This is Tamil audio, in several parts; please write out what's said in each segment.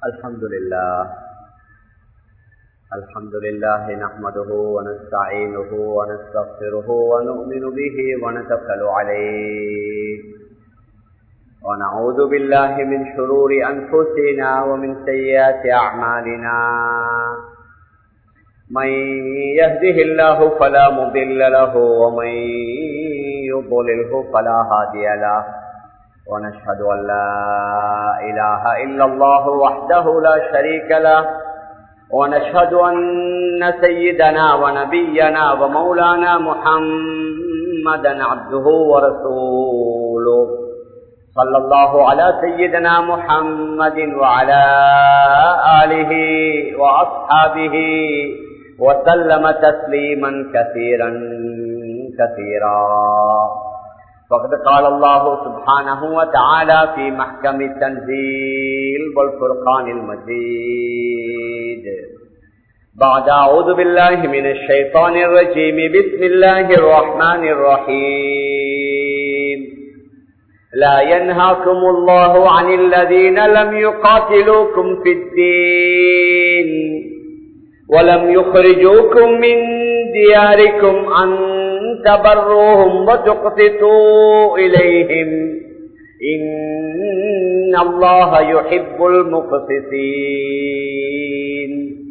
الحمد لله الحمد لله نحمده ونستعينه ونستغفره ونؤمن به ونتوكل عليه ونعوذ بالله من شرور أنفسنا ومن سيئات أعمالنا من يهده الله فلا مضل له ومن يضلله فلا هادي له ونشهد أن لا إله إلا الله وحده لا شريك له ونشهد أن سيدنا ونبينا ومولانا محمدا عبده ورسوله صلى الله على سيدنا محمد وعلى آله وأصحابه وسلم تسليما كثيرا كثيرا فقد قال الله سبحانه وتعالى في محكم التنزيل والفرقان المجيد بعد أعوذ بالله من الشيطان الرجيم بسم الله الرحمن الرحيم لا ينهاكم الله عن الذين لم يقاتلوكم في الدين ولم يخرجوكم من دياركم أن تبروهم وتقسطوا إليهم إن الله يحب المقسطين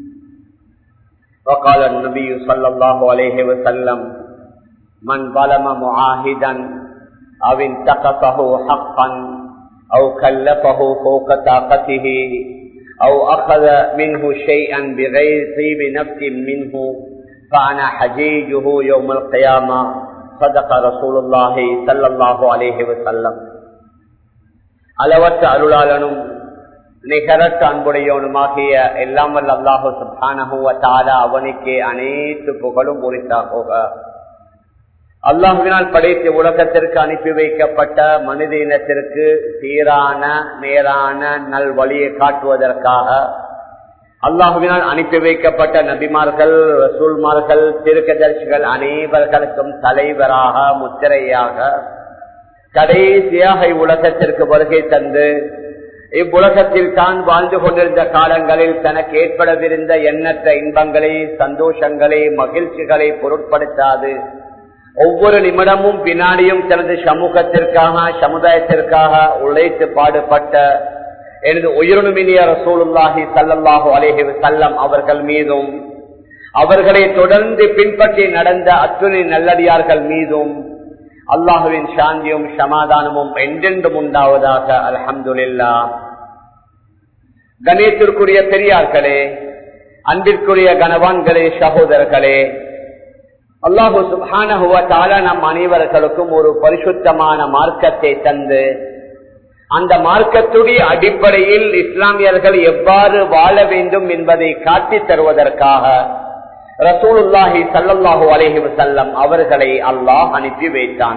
وقال النبي صلى الله عليه وسلم من ظلم معاهدا أو انتقصه حقا أو كلفه فوق طاقته أو أخذ منه شيئا بغير طيب نفس منه فأنا حجيجه يوم القيامة صدق رسول الله صلى الله عليه وسلم அளவற்ற அருளாளனும் நிகரற்ற அன்புடையவனுமாகிய எல்லாம் வல்ல அல்லாஹு சுபானஹுவ தாரா அவனுக்கே அனைத்து புகழும் உரித்தாக அல்லாஹுவினால் படைத்த உலகத்திற்கு அனுப்பி வைக்கப்பட்ட மனித இனத்திற்கு சீரான நேரான நல் வழியை காட்டுவதற்காக அல்லாஹுவினால் அனுப்பி வைக்கப்பட்ட நபிமார்கள் ரசூல்மார்கள் திருக்கதர்சிகள் அனைவர்களுக்கும் தலைவராக முத்திரையாக கடைசியாக இவ்வுலகத்திற்கு வருகை தந்து இவ்வுலகத்தில் தான் வாழ்ந்து கொண்டிருந்த காலங்களில் தனக்கு ஏற்படவிருந்த எண்ணற்ற இன்பங்களை சந்தோஷங்களை மகிழ்ச்சிகளை பொருட்படுத்தாது ஒவ்வொரு நிமிடமும் வினாடியும் தனது சமூகத்திற்காக சமுதாயத்திற்காக உழைத்து பாடுபட்ட எனது உயிரினுமினிய ரசூலுல்லாஹி சல்லாஹு அலேஹி சல்லம் அவர்கள் மீதும் அவர்களை தொடர்ந்து பின்பற்றி நடந்த அத்துணை நல்லடியார்கள் மீதும் அல்லாஹுவின் சாந்தியும் சமாதானமும் என்றென்றும் உண்டாவதாக அலமதுல்லா கணேத்திற்குரிய பெரியார்களே அன்பிற்குரிய கனவான்களே சகோதரர்களே அல்லாஹு சுபான நம் அனைவர்களுக்கும் ஒரு பரிசுத்தமான மார்க்கத்தை தந்து அந்த மார்க்கத்துடைய அடிப்படையில் இஸ்லாமியர்கள் எவ்வாறு வாழ வேண்டும் என்பதை காட்டி தருவதற்காக ரசூலுல்லாஹி சல்லாஹூ அலஹி வசல்லம் அவர்களை அல்லாஹ் அனுப்பி வைத்தான்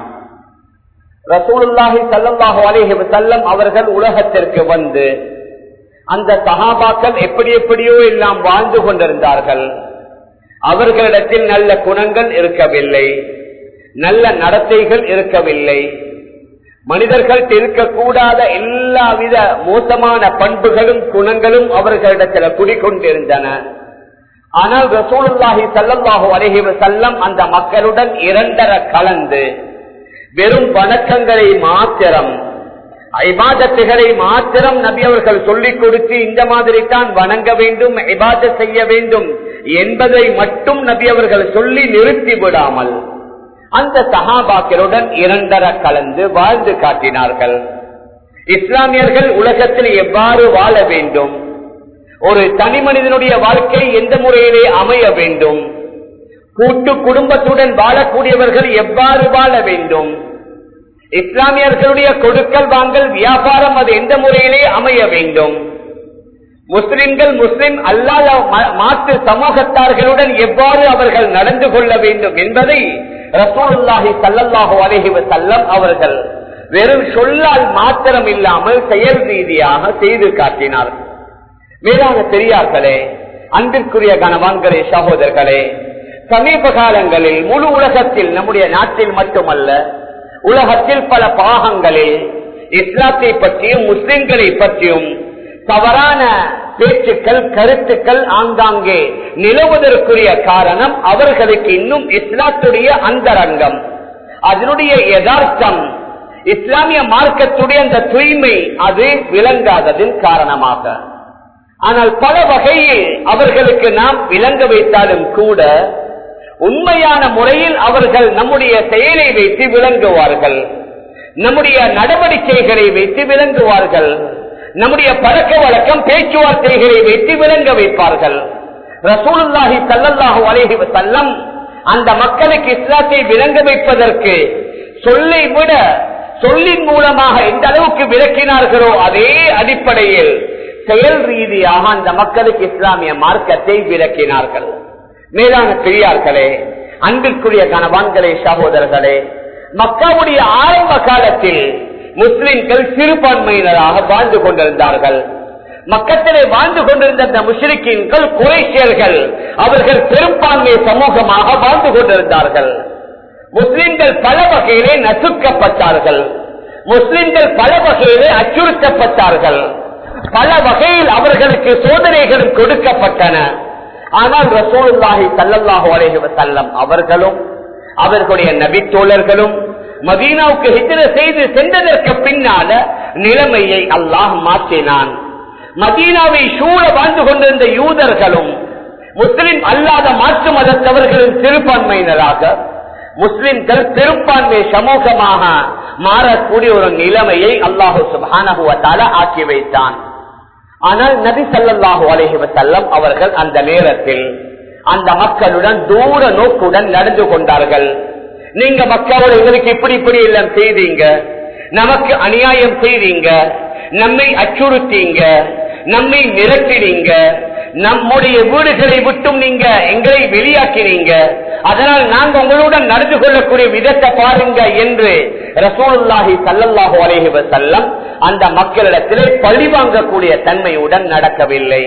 ரசூலுல்லாஹி சல்லாஹூ அலஹி வசல்லம் அவர்கள் உலகத்திற்கு வந்து அந்த சகாபாக்கள் எப்படி எப்படியோ எல்லாம் வாழ்ந்து கொண்டிருந்தார்கள் அவர்களிடத்தில் நல்ல குணங்கள் இருக்கவில்லை நல்ல நடத்தைகள் இருக்கவில்லை மனிதர்கள் இருக்கக்கூடாத எல்லாவித மோசமான பண்புகளும் குணங்களும் அவர்களிடத்தில் குடிக்கொண்டிருந்தன ஆனால் ரசூலுல்லாஹி சல்லாஹூ அலஹி வசல்லம் அந்த மக்களுடன் இரண்டர கலந்து வெறும் வணக்கங்களை மாத்திரம் ஐபாதத்துகளை மாத்திரம் நபி அவர்கள் சொல்லிக் கொடுத்து இந்த மாதிரி தான் வணங்க வேண்டும் ஐபாத செய்ய வேண்டும் என்பதை மட்டும் நபி அவர்கள் சொல்லி நிறுத்தி விடாமல் அந்த சகாபாக்களுடன் இரண்டர கலந்து வாழ்ந்து காட்டினார்கள் இஸ்லாமியர்கள் உலகத்தில் எவ்வாறு வாழ வேண்டும் ஒரு தனி மனிதனுடைய வாழ்க்கை எந்த முறையிலே அமைய வேண்டும் கூட்டு குடும்பத்துடன் வாழக்கூடியவர்கள் எவ்வாறு வாழ வேண்டும் இஸ்லாமியர்களுடைய கொடுக்கல் வாங்கல் வியாபாரம் அது எந்த முறையிலே அமைய வேண்டும் முஸ்லிம்கள் முஸ்லிம் அல்லாத மாற்று சமூகத்தார்களுடன் எவ்வாறு அவர்கள் நடந்து கொள்ள வேண்டும் என்பதை ரசூலுல்லாஹி சல்லல்லாஹு அலஹி வசல்லம் அவர்கள் வெறும் சொல்லால் மாத்திரம் இல்லாமல் செயல் ரீதியாக செய்து காட்டினார்கள் மேலான பெரியார்களே அன்பிற்குரிய கணவான்களே சகோதரர்களே சமீப காலங்களில் முழு உலகத்தில் நம்முடைய நாட்டில் மட்டுமல்ல உலகத்தில் பல பாகங்களில் இஸ்லாத்தை பற்றியும் முஸ்லிம்களை பற்றியும் தவறான பேச்சுக்கள் கருத்துக்கள் ஆங்காங்கே நிலவுவதற்குரிய காரணம் அவர்களுக்கு இன்னும் இஸ்லாத்துடைய அந்தரங்கம் அதனுடைய யதார்த்தம் இஸ்லாமிய மார்க்கத்துடைய அந்த தூய்மை அது விளங்காததின் காரணமாக ஆனால் பல வகையில் அவர்களுக்கு நாம் விளங்க வைத்தாலும் கூட உண்மையான முறையில் அவர்கள் நம்முடைய செயலை வைத்து விளங்குவார்கள் நம்முடைய நடவடிக்கைகளை வைத்து விளங்குவார்கள் நம்முடைய பழக்க வழக்கம் பேச்சுவார்த்தைகளை வைத்து விளங்க வைப்பார்கள் ரசூலுல்லாஹி சல்லல்லாஹு அலைஹி வஸல்லம் அந்த மக்களுக்கு இஸ்லாத்தை விளங்க வைப்பதற்கு சொல்லை விட சொல்லின் மூலமாக எந்த அளவுக்கு விளக்கினார்களோ அதே அடிப்படையில் செயல் ரீதியாக அந்த மக்களுக்கு இஸ்லாமிய மார்க்கத்தை விளக்கினார்கள் மேலான பெரியார்களே அன்பிற்குரிய கணவான்களே சகோதரர்களே மக்காவுடைய ஆரம்ப காலத்தில் முஸ்லிம்கள் சிறுபான்மையினராக வாழ்ந்து கொண்டிருந்தார்கள் மக்கத்திலே வாழ்ந்து கொண்டிருந்த அந்த முஸ்லிம்கள் குறைசியர்கள் அவர்கள் பெரும்பான்மை சமூகமாக வாழ்ந்து கொண்டிருந்தார்கள் முஸ்லிம்கள் பல வகையிலே நசுக்கப்பட்டார்கள் முஸ்லிம்கள் பல வகையிலே அச்சுறுத்தப்பட்டார்கள் பல வகையில் அவர்களுக்கு சோதனைகளும் கொடுக்கப்பட்டன ஆனால் ரசூலுல்லாஹி சல்லல்லாஹு அலைஹி வஸல்லம் அவர்களும் அவர்களுடைய நபித்தோழர்களும் மதீனாவுக்கு ஹிஜர செய்து சென்றதற்கு பின்னால நிலைமையை அல்லாஹ் மாற்றினான் மதீனாவை சூழ வாழ்ந்து கொண்டிருந்த யூதர்களும் முஸ்லிம் அல்லாத மாற்று மதத்தவர்களின் சிறுபான்மையினராக முஸ்லிம்கள் பெரும்பான்மை சமூகமாக மாறக்கூடிய ஒரு நிலைமையை அல்லாஹு சுபானகுவத்தால ஆக்கி வைத்தான் ஆனால் நபி சல்லாஹூ அலஹி வசல்லம் அவர்கள் அந்த நேரத்தில் அந்த மக்களுடன் தூர நோக்குடன் நடந்து கொண்டார்கள் நீங்க மக்களோட எங்களுக்கு இப்படி இப்படி எல்லாம் செய்தீங்க நமக்கு அநியாயம் செய்தீங்க நம்மை அச்சுறுத்தீங்க நம்மை மிரட்டினீங்க நம்முடைய வீடுகளை விட்டும் நீங்க எங்களை வெளியாக்கினீங்க அதனால் நாங்க உங்களுடன் நடந்து கொள்ளக்கூடிய விதத்தை பாருங்க என்று ரசூலுல்லாஹி சல்லல்லாஹு அலைஹி வஸல்லம் அந்த மக்களிடத்திலே பழி வாங்கக்கூடிய தன்மையுடன் நடக்கவில்லை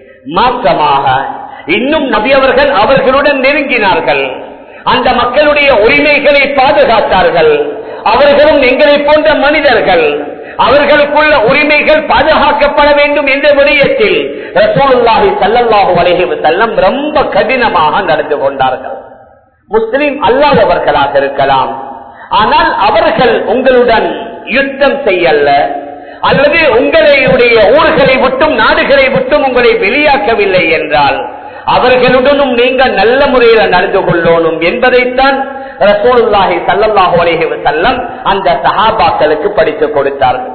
மாற்றமாக இன்னும் நபி அவர்கள் அவர்களுடன் நெருங்கினார்கள் அந்த மக்களுடைய உரிமைகளை பாதுகாத்தார்கள் அவர்களும் எங்களை போன்ற மனிதர்கள் அவர்களுக்குள்ள உரிமைகள் பாதுகாக்கப்பட வேண்டும் என்ற விடயத்தில் ரசூலுல்லாஹி சல்லல்லாஹு அலைஹி வஸல்லம் ரொம்ப கடினமாக நடந்து கொண்டார்கள் முஸ்லிம் அல்லாதவர்களாக இருக்கலாம் ஆனால் அவர்கள் உங்களுடன் யுத்தம் செய்யல்ல அல்லது உங்களுடைய ஊர்களை விட்டும் நாடுகளை விட்டும் உங்களை வெளியாக்கவில்லை என்றால் அவர்களுடனும் நீங்க நல்ல முறையில் நடந்து கொள்ளணும் என்பதைத்தான் ரசூலுல்லாஹி சல்லல்லாஹு அலைஹி வஸல்லம் அந்த சஹாபாக்களுக்கு படித்து கொடுத்தார்கள்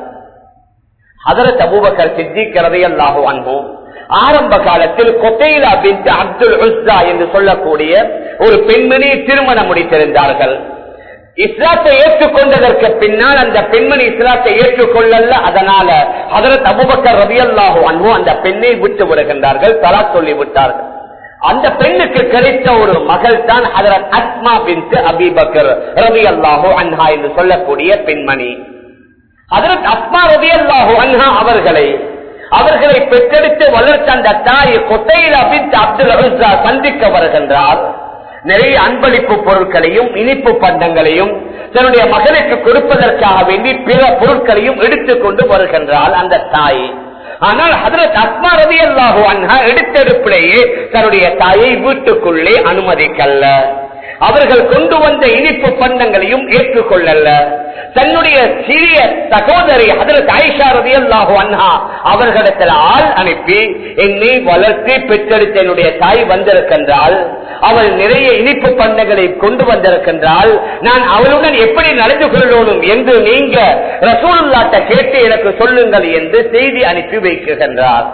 ஹதரத் அபூபக்கர் சித்திக் ரலியல்லாஹு அன்ஹு ஆரம்ப காலத்தில் கொட்டையிலா பின் அப்துல் உஸ்ஸா என்று சொல்லக்கூடிய ஒரு பெண்மணி திருமணம் முடித்திருந்தார்கள் இஸ்லாத்தை ஏற்றுக்கொண்டதற்கு பின்னால் அந்த பெண்மணி இஸ்லாத்தை ஏற்றுக்கொள்ளல அதனால ஹதரத் அபுபக்கர் ரபியல்லாஹு அன்பு அந்த பெண்ணை விட்டு விடுகின்றார்கள் தலா சொல்லி விட்டார்கள் அந்த பெண்ணுக்கு கிடைத்த ஒரு மகள் தான் ஹதரத் அஸ்மா பின் அபிபக்கர் ரவி அல்லாஹு அன்ஹா என்று சொல்லக்கூடிய பெண்மணி ஹதரத் அஸ்மா ரவி அல்லாஹு அன்ஹா அவர்களை அவர்களை பெற்றெடுத்து வளர்த்த அந்த தாய் கொட்டையில் அபித் அப்துல் அபிசா சந்திக்க வருகின்றார் நிறைய அன்பளிப்பு பொருட்களையும் இனிப்பு பண்டங்களையும் தன்னுடைய மகனுக்கு கொடுப்பதற்காக வேண்டி பிற பொருட்களையும் எடுத்துக்கொண்டு வருகின்றாள் அந்த தாய் ஆனால் ஹதரத் அஸ்மா ரவி அல்லாஹு அன்ஹா எடுத்தெடுப்பிலேயே தன்னுடைய தாயை வீட்டுக்குள்ளே அனுமதிக்கல்ல அவர்கள் கொண்டு வந்த இனிப்பு பண்டங்களையும் ஏற்றுக்கொள்ளல தன்னுடைய சிறிய சகோதரி ஹதரத் ஆயிஷா ரவி அல்லாஹு அன்ஹா அவர்களிடத்தில் ஆள் அனுப்பி என்னை வளர்த்து பெற்றெடுத்த என்னுடைய தாய் வந்திருக்கின்றாள் அவள் நிறைய இனிப்பு பண்டங்களை கொண்டு வந்திருக்கின்றாள் நான் அவளுடன் எப்படி நடந்து கொள்ளணும் என்று நீங்க ரசூலுல்லாட்ட கேட்டு எனக்கு சொல்லுங்கள் என்று செய்தி அனுப்பி வைக்கின்றார்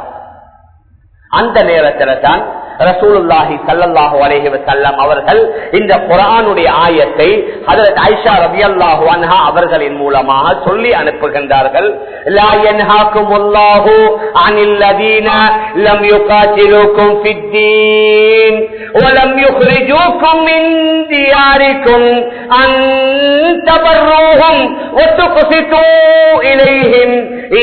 அந்த நேரத்தில் தான் ரசூலுல்லாஹி சல்லல்லாஹு அலைஹி வஸல்லம் அவர்கள் இந்த குர்ஆனுடைய ஆயத்தை ஹஜரத் ஆயிஷா ரலியல்லாஹு அன்ஹா அவர்களின் மூலமாக சொல்லி அனுப்புகின்றார்கள் லா யன்ஹாகுமுல்லாஹு அனில் லதீன லம் யுகாத்திலுக்கும் ஃபித்தீன் வலம் யுக்ரிஜூக்கும் மின் தியாரிக்கும் அன் தபர்ரூஹும் வத்துக்ஸிதூ இலைஹிம்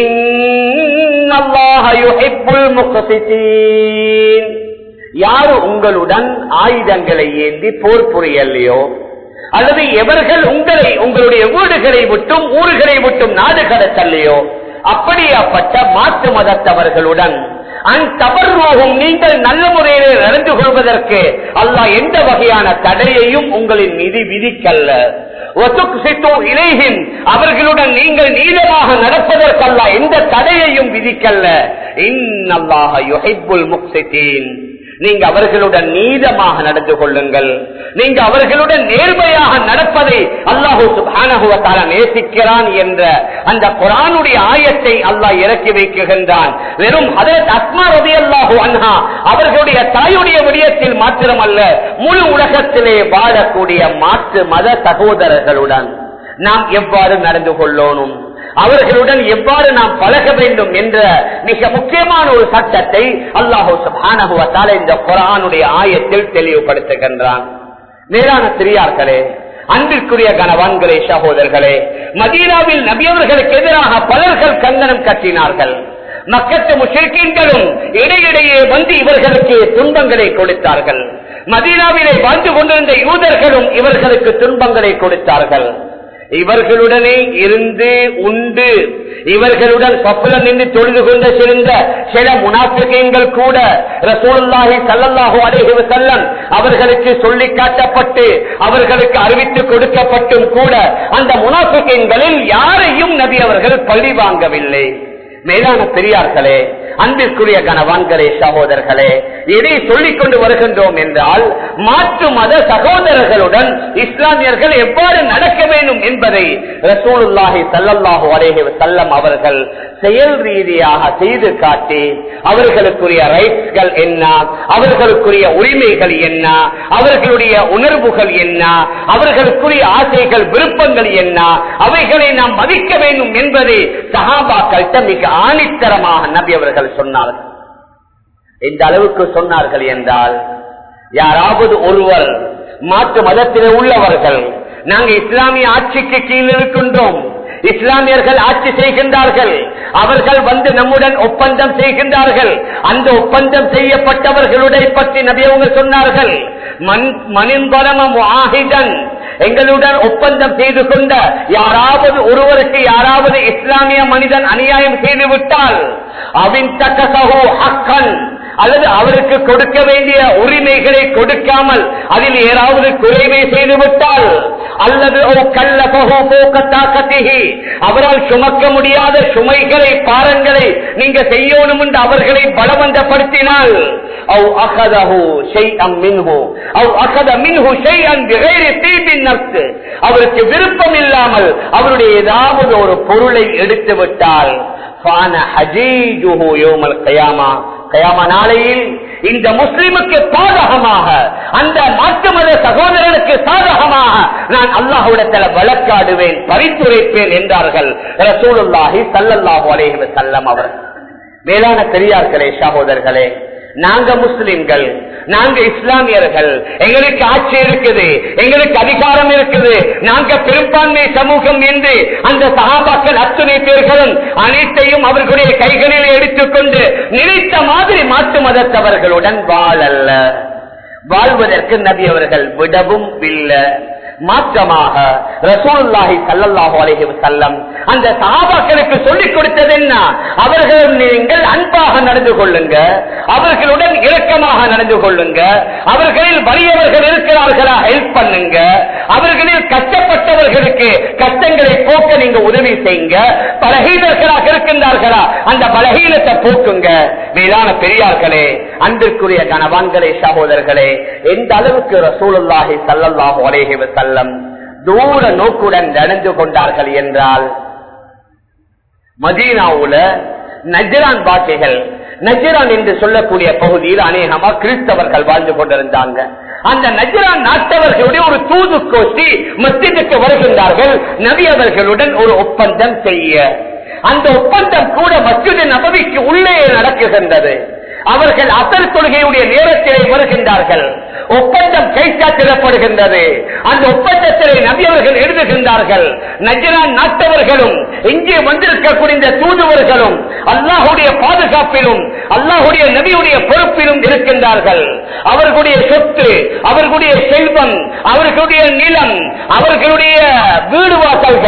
இன்னல்லாஹ யுஹிப்புல் முக்ஸிதீன் யாரு உங்களுடன் ஆயுதங்களை ஏந்தி போர் புரியலையோ அல்லது எவர்கள் உங்களை உங்களுடைய வீடுகளை விட்டும் ஊர்களை விட்டும் நாடு கடத்தல்லையோ அப்படியாப்பட்ட மாற்று மதத்தவர்களுடன் அந்தவர்வோகம் நீங்கள் நல்ல முறையிலே நடந்து கொள்வதற்கு அல்லாஹ் எந்த வகையான தடையையும் உங்களின் மீது விதிக்கல்ல இலையும் அவர்களுடன் நீங்கள் நீளமாக நடப்பதற்கல்ல எந்த தடையையும் விதிக்கல்ல இன்னல்லாக யுஹிப்புல் முக்சித்தீன் நீங்க அவர்களுடன் நீதமாக நடந்து கொள்ளுங்கள் நீங்க அவர்களுடன் நேர்மையாக நடப்பதை அல்லாஹூ சுபானகுவத்தால நேசிக்கிறான் என்ற அந்த குரானுடைய ஆயத்தை அல்லாஹ் இறக்கி வைக்குகின்றான் வெறும் ஹதரத் அஸ்மா ரவி அல்லாஹூ அன்ஹா அவர்களுடைய தாயுடைய விடயத்தில் மாத்திரமல்ல முழு உலகத்திலே வாழக்கூடிய மாற்று மத சகோதரர்களுடன் நாம் எவ்வாறு நடந்து கொள்ளணும் அவர்களுடன் எவ்வாறு நாம் பழக வேண்டும் என்ற மிக முக்கியமான ஒரு சட்டத்தை அல்லாஹூ சுபானகுவத்தால இந்த குரானுடைய ஆயத்தில் தெளிவுபடுத்துகின்றான் மேலான பெரியார்களே அன்பிற்குரிய கனவான்களே சகோதரர்களே மதீனாவில் நபியவர்களுக்கு எதிராக பலர்கள் கங்கணம் கட்டினார்கள் மக்கத்து முஷிர்கீன்களும் இடையிடையே வந்து இவர்களுக்கு துன்பங்களை கொடுத்தார்கள் மதீனாவிலே வாழ்ந்து கொண்டிருந்த யூதர்களும் இவர்களுக்கு துன்பங்களை கொடுத்தார்கள் இவர்களுடனே இருந்து உண்டு இவர்களுடன் கப்பல நின்று தொழுது கொண்டு சிறந்த சில முனாபிகங்கள் கூட ரசூலுல்லாஹி சல்லல்லாஹு அலைஹி வஸல்லம் அவர்களுக்கு சொல்லி காட்டப்பட்டு அவர்களுக்கு அறிவித்து கொடுக்கப்பட்டும் கூட அந்த முனாபிகங்களில் யாரையும் நபி அவர்கள் பழி வாங்கவில்லை மேலான பெரியார்களே அன்பிற்குரிய கனவான்களே சகோதரர்களே இதை சொல்லிக் கொண்டு வருகின்றோம் என்றால் மாற்று மத சகோதரர்களுடன் இஸ்லாமியர்கள் எவ்வாறு நடக்க வேண்டும் என்பதை ரசூலுல்லாஹி சல்லல்லாஹு அலேஹி சல்லம் அவர்கள் செயல் ரீதியாக செய்து காட்டி அவர்களுக்குரிய ரைட்ஸ்கள் என்ன அவர்களுக்குரிய உரிமைகள் என்ன அவர்களுடைய உணர்வுகள் என்ன அவர்களுக்குரிய ஆசைகள் விருப்பங்கள் என்ன அவைகளை நாம் மதிக்க வேண்டும் என்பதை சகாபாக்கள்கிட்ட மிக ஆணித்தரமாக நபி அவர்கள் சொன்னார்கள் இந்த அளவுக்கு சொன்னார்கள் என்றால் யாராவது ஒருவர் மாற்று மதத்திலே உள்ளவர்கள் நாங்கள் இஸ்லாமிய ஆட்சிக்கு கீழ் இருக்கின்றோம் இஸ்லாமியர்கள் ஆட்சி செய்கின்றார்கள் அவர்கள் வந்து நம்முடன் ஒப்பந்தம் செய்கின்றார்கள் அந்த ஒப்பந்தம் செய்யப்பட்டவர்களுடைய பற்றி நபியவங்க சொன்னார்கள் மனிதன் எங்களுடன் ஒப்பந்தம் செய்து கொண்ட யாராவது ஒருவருக்கு யாராவது இஸ்லாமிய மனிதன் அநியாயம் செய்துவிட்டால் அவின் தக்கசகோ அக்கன் அல்லது அவருக்கு கொடுக்க வேண்டிய உரிமைகளை கொடுக்காமல் அதில் ஏதாவது குறைவை செய்துவிட்டால் அல்லது அவரால் சுமக்க முடியாத சுமைகளை பாரங்களை நீங்க செய்யணும் என்று அவர்களை பலவந்தப்படுத்தினால் அவ் அகதஹு ஷைஅம் மின்ஹு அவ் அகத மின்ஹு ஷைஅன் பிகைரி தீபின் நஃப்ஸ் அவருக்கு விருப்பம் இல்லாமல் அவருடைய ஏதாவது ஒரு பொருளை எடுத்து விட்டால் ஃபான ஹஜீஜுஹு யௌமல் கயாமா கயாம நாளையில் இந்த முஸ்லிமுக்கு சாதகமாக அந்த மாற்று மத சகோதரனுக்கு சாதகமாக நான் அல்லாஹுடத்தில் வழக்காடுவேன் பரிந்துரைப்பேன் என்றார்கள் ரசூலுல்லாஹி சல்லல்லாஹு அலைஹி வஸல்லம் அவர்கள் மேலான பெரியார்களே சகோதரர்களே நாங்க முஸ்லிம்கள் நாங்க இஸ்லாமியர்கள் எங்களுக்கு ஆட்சி இருக்குது எங்களுக்கு அதிகாரம் இருக்குது நாங்க பெரும்பான்மை சமூகம் என்று அந்த சகாபாக்கள் அத்துணை பேர்களும் அனைத்தையும் அவர்களுடைய கைகளில் எடுத்துக்கொண்டு நினைத்த மாதிரி மாற்று மதத்தவர்களுடன் வாழல்ல வாழ்வதற்கு நபி அவர்கள் விடவும் இல்லை மாற்றமாக ரசூலுல்லாஹி சல்லல்லாஹு அலைஹி வஸல்லம் அந்த சஹாபாக்களுக்கு சொல்லிக் கொடுத்தது என்ன அவர்கள் நீங்கள் அன்பாக நடந்து கொள்ளுங்க அவர்களுடன் இரக்கமாக நடந்து கொள்ளுங்க அவர்களில் வலியவர்கள் இருக்கிறார்களா ஹெல்ப் பண்ணுங்க அவர்களில் கஷ்டப்பட்டவர்களுக்கு கஷ்டங்களை போக்க நீங்க உதவி செய்யுங்க பலகீனர்களாக இருக்கின்றார்களா அந்த பலகீனத்தை போக்குங்க மேலான பெரியார்களே அன்பிற்குரிய கணவான்களே சகோதரர்களே எந்த அளவுக்கு ரசூலுல்லாஹி சல்லல்லாஹு அலைஹி வஸல்லம் தூர நோக்குடன் நடந்து கொண்டார்கள் என்றால் மதீனாவுல நஜ்ரான் வாக்கைகள் நஜ்ரான் என்று சொல்லக்கூடிய பகுதியில் அநேகமா கிறிஸ்தவர்கள் வாழ்ந்து கொண்டிருந்தாங்க அந்த நஜ்ரான் நாட்டவர்களுடைய ஒரு தூது கோஷ்டி மத்தியத்துக்கு வருகின்றார்கள் நபி அவர்களுடன் ஒரு ஒப்பந்தம் செய்ய அந்த ஒப்பந்தம் கூட மஸ்ஜித் நபவிக்கு உள்ளே நடக்குகின்றது அவர்கள் அசல் கொள்கையுடைய நேரத்திலே வருகின்றார்கள் ஒப்பந்தம் கைச்சாத்திடப்படுகின்றது அந்த ஒப்பந்தத்திலே நபியவர்கள் எழுதுகின்றார்கள் நஜரான் நாட்டவர்களும் இங்கே வந்திருக்கக்கூடிய இந்த தூதுவர்களும் அல்லாஹுடைய பாதுகாப்பிலும் அல்லாஹுடைய நபியுடைய பொறுப்பிலும் இருக்கின்றார்கள் அவர்களுடைய சொத்து அவர்களுடைய செல்வம் அவர்களுடைய நிலம் அவர்களுடைய வீடு வாசல்கள்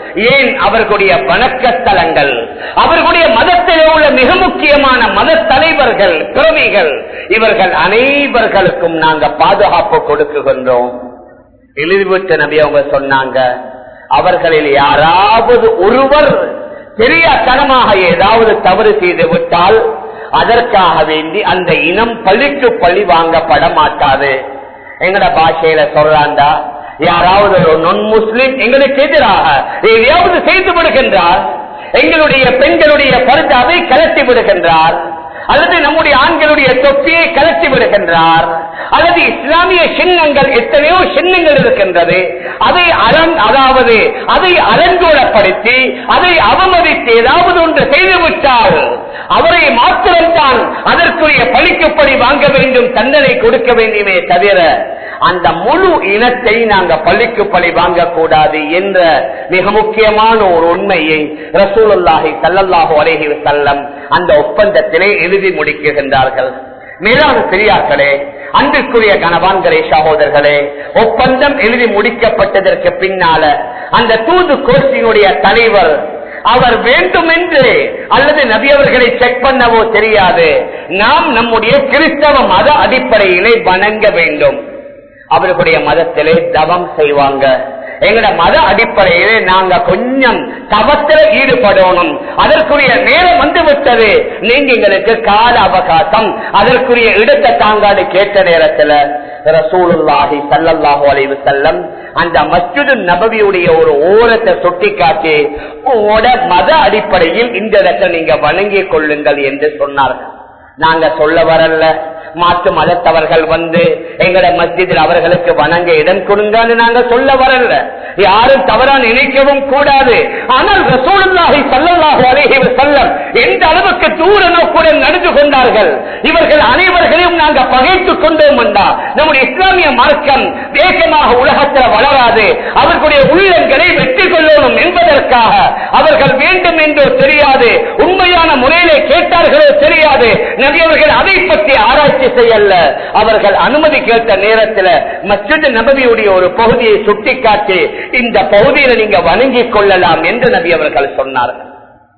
ஏன் அவர்களுடைய வணக்கத்தலங்கள் அவர்களுடைய மதத்திலே உள்ள மிக முக்கியமான மத தலைவர்கள் பிறவிகள் இவர்கள் அனைவர்களுக்கும் நாங்க பாதுகாப்பு கொடுக்குகின்றோம் எழுதிவிட்ட நபி அவங்க சொன்னாங்க அவர்களில் யாராவது ஒருவர் பெரிய தனமாக ஏதாவது தவறு செய்து விட்டால் அதற்காக வேண்டி அந்த இனம் பழிக்கு பழி வாங்கப்பட மாட்டாது எங்கட பாஷையில சொல்றாண்டா யாராவது ஒரு நொன் முஸ்லிம் எங்களுக்கு எதிராக எதையாவது செய்து விடுகின்றார் எங்களுடைய பெண்களுடைய பருத்தாவை கலட்டி விடுகின்றார் அல்லது நம்முடைய ஆண்களுடைய தொப்பியை கலட்டி விடுகின்றார் அல்லது இஸ்லாமிய சின்னங்கள் எத்தனையோ சின்னங்கள் இருக்கின்றது அதை அரண் அதாவது அதை அலங்கோலப்படுத்தி அதை அவமதித்து ஏதாவது ஒன்று செய்துவிட்டால் அவரை மாத்திரம்தான் அதற்குரிய பழிக்குப்படி வாங்க வேண்டும் தண்டனை கொடுக்க வேண்டுமே தவிர அந்த முழு இனத்தை நாங்க பள்ளிக்கு பழி வாங்கக்கூடாது என்ற மிக முக்கியமான ஒரு உண்மையை ரசூலுல்லாஹி சல்லல்லாஹு அலைஹி வஸல்லம் அந்த ஒப்பந்தத்திலே எழுதி முடிக்குகின்றார்கள் மேலான பெரியார்களே அன்பிற்குரிய கணவான்களே சகோதரர்களே ஒப்பந்தம் எழுதி முடிக்கப்பட்டதற்கு பின்னால அந்த தூது கோஷ்டியினுடைய தலைவர் அவர் வேண்டுமென்று அல்லது நபி அவர்களை செக் பண்ணவோ தெரியாது நாம் நம்முடைய கிறிஸ்தவ மத அடிப்படையிலே வணங்க வேண்டும் அவர்களுடைய மதத்திலே தவம் செய்வாங்க எங்கட மத அடிப்படையிலே நாங்க கொஞ்சம் தவத்தில் ஈடுபடணும் அதற்குரிய நேரம் வந்து விட்டது நீங்க எங்களுக்கு கால அவகாசம் அதற்குரிய இடத்தை தாங்காது கேட்ட நேரத்துல ரசூலுல்லாஹி சல்லல்லாஹு அலைஹி வஸல்லம் அந்த மஸ்ஜிது நபவியுடைய ஒரு ஓரத்தை சுட்டி காட்டி உங்களோட மத அடிப்படையில் இந்த இடத்தை நீங்க வணங்கிக் கொள்ளுங்கள் என்று சொன்னார்கள் நாங்க சொல்ல வரல மாற்று மதத்தவர்கள் வந்து எங்கட மஸ்ஜிதில் அவர்களுக்கு வணங்க இடம் கொடுங்கன்னு நாங்க சொல்ல வரல யாரும் தவறா நினைக்கவும் கூடாது ஆனால் ரசூலுல்லாஹி ஸல்லல்லாஹு அலைஹி வஸல்லம் எந்த அளவுக்கு தூர நோக்குடன் நடந்து கொண்டார்கள் இவர்கள் அனைவர்களையும் நாங்க பகைத்துக் கொண்டோம் என்றா நம்முடைய இஸ்லாமிய மார்க்கம் வேகமாக உலகத்தில் வளராது அவர்களுடைய உள்ளங்களை வெற்றி கொள்ளணும் என்பதற்காக அவர்கள் வேண்டும் என்றோ தெரியாது உண்மையான முறையிலே கேட்டார்களோ தெரியாது நபி அவர்கள் அதை பற்றி ஆராய்ச்சி செய்யல அவர்கள் அனுமதி கேட்ட நேரத்தில் மஸ்ஜித் நபவியுடைய ஒரு பகுதியை சுட்டிக்காட்டி இந்த பகுதியில நீங்க வணங்கிக் கொள்ளலாம் என்று நபி அவர்கள் சொன்னார்கள்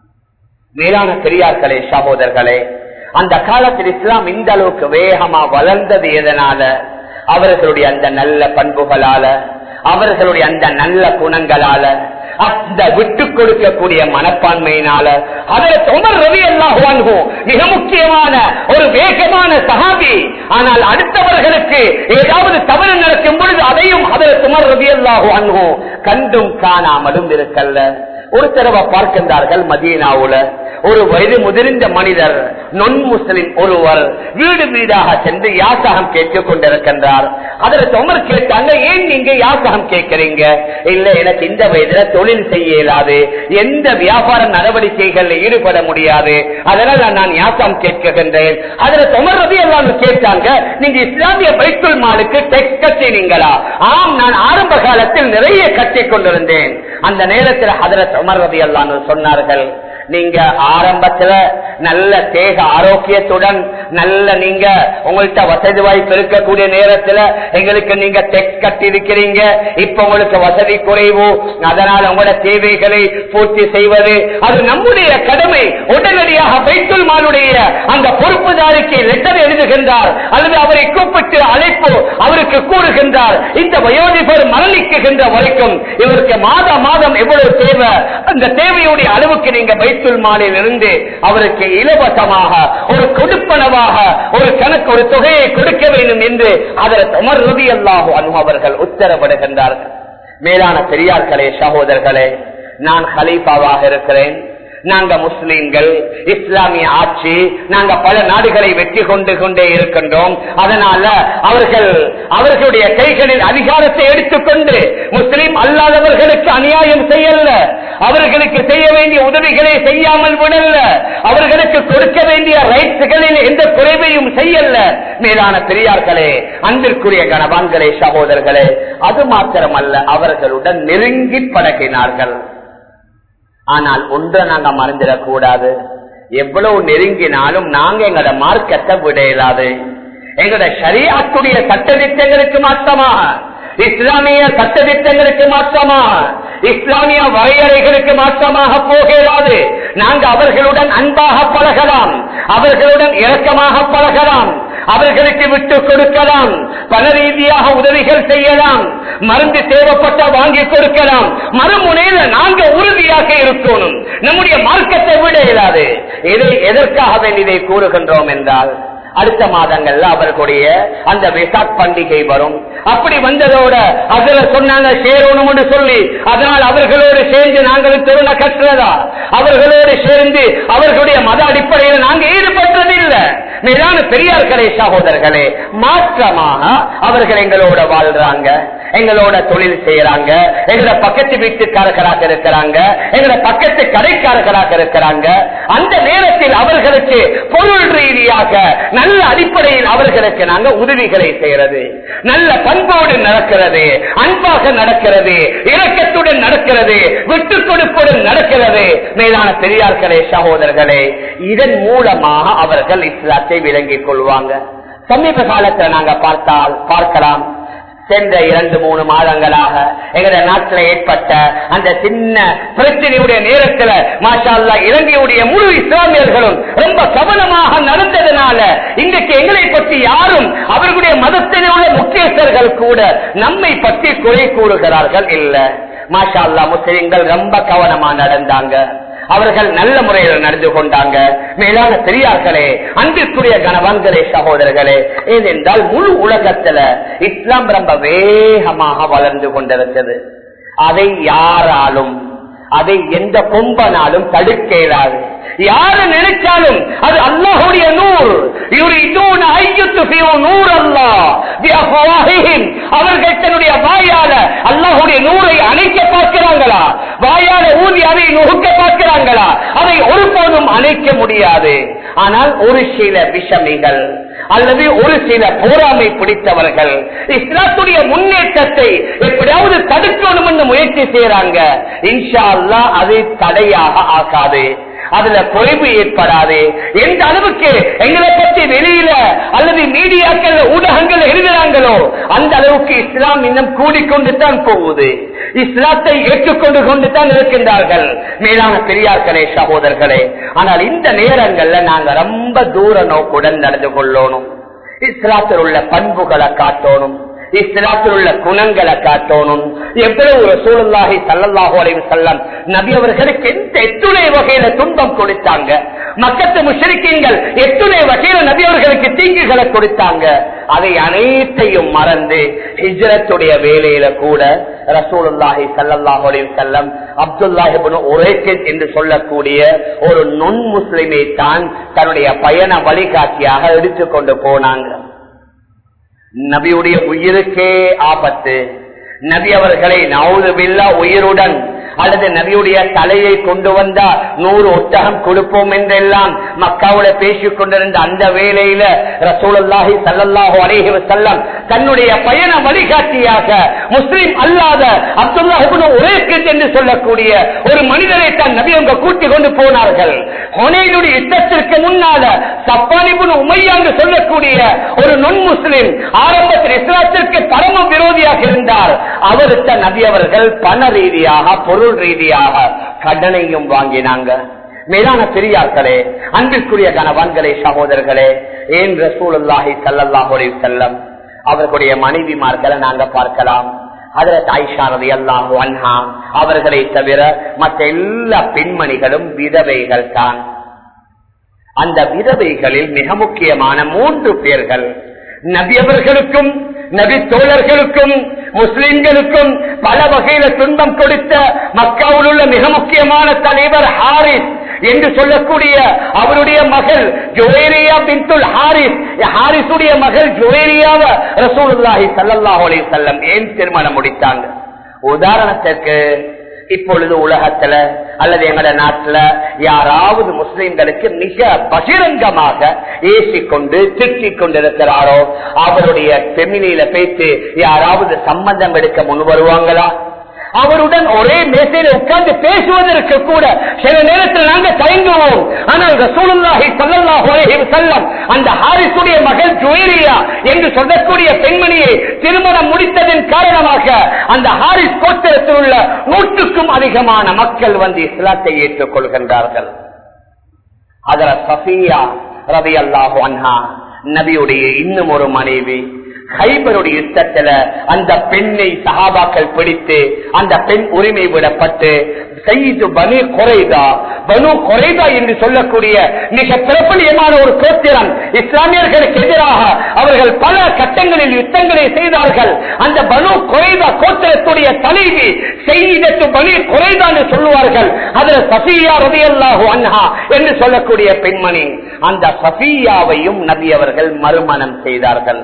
மேலான பெரியார்களே சகோதரர்களே அந்த காலத்தில் இஸ்லாம் இந்த அளவுக்கு வேகமா வளர்ந்தது எதனால அவர்களுடைய அந்த நல்ல பண்புகளால அவர்களுடைய அந்த நல்ல குணங்களால அந்த விட்டு கொடுக்கக்கூடிய மனப்பான்மையினால அதில் உமர் ரவி எல்லாம் மிக முக்கியமான ஒரு வேகமான சகாபி ஆனால் அடுத்தவர்களுக்கு ஏதாவது தவறு நடக்கும் பொழுது அதையும் அதில் உமர் ரவி எல்லாம் கண்டும் காணாமலும் இருக்கல்ல ஒரு தடவை பார்க்கின்றார்கள் மதீனாவுல ஒரு வயது முதிர்ந்த மனிதர் நொன் முஸ்லிம் ஒருவர் வீடு வீடாக சென்று யாசகம் கேட்டுக் கொண்டிருக்கின்றார் அதில் உமர் கேட்டாங்க ஏன் நீங்க யாசகம் கேட்கிறீங்க இல்ல எனக்கு இந்த வயதுல தொழில் செய்ய இயலாது எந்த வியாபார நடவடிக்கைகள்ல ஈடுபட முடியாது அதனால நான் யாசகம் கேட்கின்றேன் அதுல உமர் ரவி எல்லாம் கேட்டாங்க நீங்க இஸ்லாமிய பைத்துல் மாலுக்கு டெக்ஸ் கட்டினீங்களா ஆம் நான் ஆரம்ப காலத்தில் நிறைய கட்டிக் கொண்டிருந்தேன் அந்த நேரத்தில் ஹதரத் உமர் ரவி எல்லாம் சொன்னார்கள் நீங்க ஆரம்பத்துல நல்ல தேக ஆரோக்கியத்துடன் நல்ல நீங்க உங்கள்கிட்ட வசதி வாய்ப்பு இருக்கக்கூடிய நேரத்துல எங்களுக்கு நீங்க டெக்ஸ் கட்டி இருக்கிறீங்க இப்ப உங்களுக்கு வசதி குறைவு அதனால உங்களோட தேவைகளை பூர்த்தி செய்வது அது நம்முடைய கடமை உடனடியாக பைத்துல் மாலுடைய அந்த பொறுப்புதாரிக்கு லெட்டர் எழுதுகின்றார் அல்லது அவரை கூப்பிட்டு அழைப்பு அவருக்கு கூறுகின்றார் இந்த வயோதிபர் மரணிக்குகின்ற வரைக்கும் இவருக்கு மாத மாதம் எவ்வளவு தேவை அந்த தேவையுடைய அளவுக்கு நீங்க பைத்துல் மாலில் இருந்து அவருக்கு இலவசமாக ஒரு கொடுப்பனவாக ஒரு கணக்கு ஒரு தொகையை கொடுக்க வேண்டும் என்று அதற்கு உமர் ரதி அல்லாஹு அவர்கள் உத்தரவிடுகின்றார்கள் மேலான பெரியார்களே சகோதரர்களே நான் ஹலீஃபாவாக இருக்கிறேன் நாங்க முஸ்லீம்கள் இஸ்லாமிய ஆட்சி நாங்க பல நாடுகளை வெற்றி கொண்டு கொண்டே இருக்கின்றோம் அதனால அவர்கள் அவர்களுடைய கைகளில் அதிகாரத்தை எடுத்துக்கொண்டு முஸ்லீம் அல்லாதவர்களுக்கு அநியாயம் செய்யல அவர்களுக்கு செய்ய வேண்டிய உதவிகளை செய்யாமல் விடல அவர்களுக்கு கொடுக்க வேண்டிய ரைட்ஸ்களில் எந்த குறைவையும் செய்யல மேலான பெரியார்களே அன்பிற்குரிய கணவான்களே சகோதரர்களே அது மாத்திரமல்ல அவர்களுடன் நெருங்கி பழகினார்கள் ஆனால் ஒன்றை நாங்க மறந்துடக்கூடாது எவ்வளவு நெருங்கினாலும் நாங்க எங்களோட மார்க்கத்தை விட இயலாது எங்களோட சரியத்துடைய சட்டத்திட்டங்களுக்கு மாற்றமாக இஸ்லாமிய சட்டத்திட்டங்களுக்கு மாற்றமாக இஸ்லாமிய வரையறைகளுக்கு மாற்றமாக போகிறாது நாங்க அவர்களுடன் அன்பாக பழகலாம் அவர்களுடன் இரக்கமாக பழகலாம் அவர்களுக்கு விட்டு கொடுக்கலாம் பல ரீதியாக உதவிகள் செய்யலாம் மருந்து தேவைப்பட்ட வாங்கி கொடுக்கலாம் மறுமுனையில நாங்க உறுதியாக இருக்கணும் நம்முடைய மார்க்கத்தை விட இயலாது இதை எதற்காக வேண்டி இதை கூறுகின்றோம் என்றால் அடுத்த மாதங்கள்ல அவர்களுடைய அந்த வெசாக் பண்டிகை வரும் அப்படி வந்ததோட அதுல சொன்னாங்க சேரணும் சொல்லி அதனால் அவர்களோடு சேர்ந்து நாங்கள் திருண கட்டுறதா அவர்களோடு சேர்ந்து அவர்களுடைய மத அடிப்படையில் நாங்க ஈடுபட்டது இல்லை மேலான பெரியார்களே சகோதரர்களே மாற்றமாக அவர்கள் எங்களோட வாழ்றாங்க எங்களோட தொழில் செய்யறாங்க எங்களோட பக்கத்து வீட்டுக்காரர்களாக இருக்கிறாங்க எங்களோட பக்கத்து கடைக்காரர்களாக இருக்கிறாங்க அந்த நேரத்தில் அவர்களுக்கு பொருள் ரீதியாக நல்ல அடிப்படையில் அவர்களுக்கு நாங்க உதவிகளை செய்யறது நல்ல பண்போடு நடக்கிறது அன்பாக நடக்கிறது இரக்கத்துடன் நடக்கிறது விட்டு கொடுப்புடன் நடக்கிறது மேலான பெரியார்களே சகோதரர்களே இதன் மூலமாக அவர்கள் இஸ்லாத்தை விளங்கிக் கொள்வாங்க சமீப காலத்தில் நாங்க பார்த்தால் பார்க்கலாம் சென்ற இரண்டு மூணு மாதங்களாக எங்க நாட்டில் ஏற்பட்ட அந்த சின்ன பிரச்சனையுடைய நேரத்தில் மாஷா அல்லா இலங்கையுடைய முழு இஸ்லாமியர்களும் ரொம்ப கவனமாக நடந்ததுனால இன்றைக்கு எங்களை பற்றி யாரும் அவர்களுடைய மதத்தில் உள்ள முக்கியஸ்தர்கள் கூட நம்மை பற்றி குறை கூறுகிறார்கள் இல்ல மாஷா அல்லா முஸ்லிம்கள் ரொம்ப கவனமா நடந்தாங்க அவர்கள் நல்ல முறையில் நடந்து கொண்டாங்க மேலான பெரியார்களே அன்பிற்குரிய கணவன்களே சகோதரர்களே ஏனென்றால் முழு உலகத்துல இஸ்லாம் ரொம்ப வேகமாக வளர்ந்து கொண்டிருக்கிறது அதை யாராலும் அதை எந்த கொம்பனாலும் தடுக்க இயலாது யாரு நினைச்சாலும் அது அல்லாஹுடைய நூறு நூறு அல்லா அவர்கள் தன்னுடைய வாயால அல்லாஹுடைய நூறை அணைக்க பார்க்கிறாங்களா வாயால ஊதி அதை நுகுக்க பார்க்கிறாங்களா அதை ஒருபோதும் அணைக்க முடியாது ஆனால் ஒரு சில விஷமிகள் அல்லது ஒரு சில போராமை பிடித்தவர்கள் இஸ்லாத்துடைய முன்னேற்றத்தை எப்படியாவது தடுக்கணும் என்று முயற்சி செய்யறாங்க இன்ஷா அல்லா அது தடையாக ஆகாது அதுல குறைவு ஏற்படாது எந்த அளவுக்கு எங்களை பற்றி வெளியில அல்லது மீடியாக்கள் ஊடகங்கள் எழுதுறாங்களோ அந்த அளவுக்கு இஸ்லாம் இன்னும் கூடிக்கொண்டு தான் போகுது இஸ்லாத்தை ஏற்றுக்கொண்டு கொண்டு தான் இருக்கின்றார்கள் மேலான பெரியார்களே சகோதரர்களே ஆனால் இந்த நேரங்கள்ல நாங்க ரொம்ப தூர நோக்குடன் நடந்து கொள்ளணும் இஸ்லாத்தில் உள்ள பண்புகளை காட்டணும் இஸ்லாத்தில் உள்ள குணங்களை காட்டணும் எவ்வளவு சூழலாகி சல்லல்லாஹு அலைவு செல்லம் நபி அவர்களுக்கு எந்த எத்துணை வகையில துன்பம் கொடுத்தாங்க மக்கத்து முஷரிக்கீங்கள் எத்துணை வகையில நபி அவர்களுக்கு தீங்குகளை கொடுத்தாங்க அதை அனைத்தையும் மறந்து ஹிஜ்ரத்துடைய வேலையில கூட ரசூலுல்லாஹி சல்லல்லாஹு அலைஹி வஸல்லம் அப்துல்லாஹிபின் உரைக்கன் என்று சொல்லக்கூடிய ஒரு நுண் முஸ்லிமை தான் தன்னுடைய பயண வழிகாட்டியாக எடுத்துக்கொண்டு போனாங்க நபியுடைய உயிருக்கே ஆபத்து நபி அவர்களை நவுதுவில்லா உயிருடன் அல்லது நபியுடைய தலையை கொண்டு வந்தா நூறு ஒட்டகம் கொடுப்போம் என்றெல்லாம் மக்காவுல பேசிக் கொண்டிருந்த அந்த வேலையில ரசூலல்லாஹி சல்லல்லாஹு அலைஹி வஸல்லம் தன்னுடைய பயண வழிகாட்டியாக முஸ்லிம் அல்லாத அப்துல்லாஹிபின் உரைக்கத் என்று சொல்லக்கூடிய ஒரு மனிதரை தான் நபி அவங்க கூட்டிக் கொண்டு போனார்கள் ஹொனையினுடைய யுத்தத்திற்கு முன்னால சப்பானிபுன் உமையா என்று சொல்லக்கூடிய ஒரு நுண் முஸ்லிம் ஆரம்பத்தில் இஸ்லாத்திற்கு பரம விரோதியாக இருந்தார் அவருக்கு நபி அவர்கள் பண ரீதியாக பொருள் ரீதியாக கடனையும் வாங்கினாங்க மேலான பெரியார்களே அன்பிற்குரிய கணவான்களே சகோதரர்களே ஏன் ரசூலுல்லாஹி சல்லல்லாஹு அலைஹி வஸல்லம் அவர்களுடைய மனைவிமார்களை நாங்க பார்க்கலாம் அதற்கு ஐஷாரதி அல்லாஹு அன்ஹா அவர்களை தவிர மற்ற எல்லா பெண்மணிகளும் விதவைகள் தான் அந்த விதவைகளில் மிக முக்கியமான மூன்று பேர்கள் நபியவர்களுக்கும் நபி தோழர்களுக்கும் முஸ்லிம்களுக்கும் பல வகையில துன்பம் கொடுத்த மக்காவில் உள்ள மிக முக்கியமான தலைவர் ஹாரிஸ் என்று சொல்லக்கூடிய அவருடைய மகள் ஜுவேரியா பின்துல் ஹாரிஸ் ஹாரிஸுடைய மகள் ஜுவேரியாவ ரசூலுல்லாஹி சல்லல்லாஹு அலைஹி வஸல்லம் ஏன் திருமணம் முடித்தாங்க உதாரணத்திற்கு இப்பொழுது உலகத்துல அல்லது எங்களோட நாட்டுல யாராவது முஸ்லிம்களுக்கு மிக பகிரங்கமாக ஏசிக்கொண்டு திட்டிக் கொண்டிருக்கிறாரோ அவருடைய பெமினியில பேசி யாராவது சம்பந்தம் எடுக்க முன் வருவாங்களா அவருடன் ஒரே மேசையில உட்கார்ந்து பேசுவதற்கு கூட சில நேரத்தில் நாங்கள் தயங்குவோம் ஆனால் ரசூலுல்லாஹி ஸல்லல்லாஹு அலைஹி வஸல்லம் அந்த ஹாரிசுடைய மகள் ஜுவைரியா என்று சொல்லக்கூடிய பெண்மணியை திருமணம் முடித்ததன் காரணமாக அந்த ஹாரிஸ் கோத்திரத்தில் உள்ள நூற்றுக்கும் அதிகமான மக்கள் வந்து இஸ்லாத்தை ஏற்றுக் கொள்கின்றார்கள் அதர சஃபியா ரவி அல்லாஹு அன்ஹா நபியுடைய இன்னும் ஒரு மனைவி ஹைபருடைய யுத்தத்துல அந்த பெண்ணை சகாபாக்கள் பிடித்து அந்த பெண் உரிமை விடப்பட்டு செய்து பனு குறைதா பனு குறைதா என்று சொல்லக்கூடிய மிக பிரபலியமான ஒரு கோத்திரம் இஸ்லாமியர்களுக்கு எதிராக அவர்கள் பல கட்டங்களில் யுத்தங்களை செய்தார்கள் அந்த பனு குறைதா கோத்திரத்துடைய தலைவி செய்தத்து பனு குறைதா என்று சொல்லுவார்கள் அதில் சஃபியா ரதியல்லாஹு அன்ஹா என்று சொல்லக்கூடிய பெண்மணி அந்த சஃபியாவையும் நபி அவர்கள் மறுமணம் செய்தார்கள்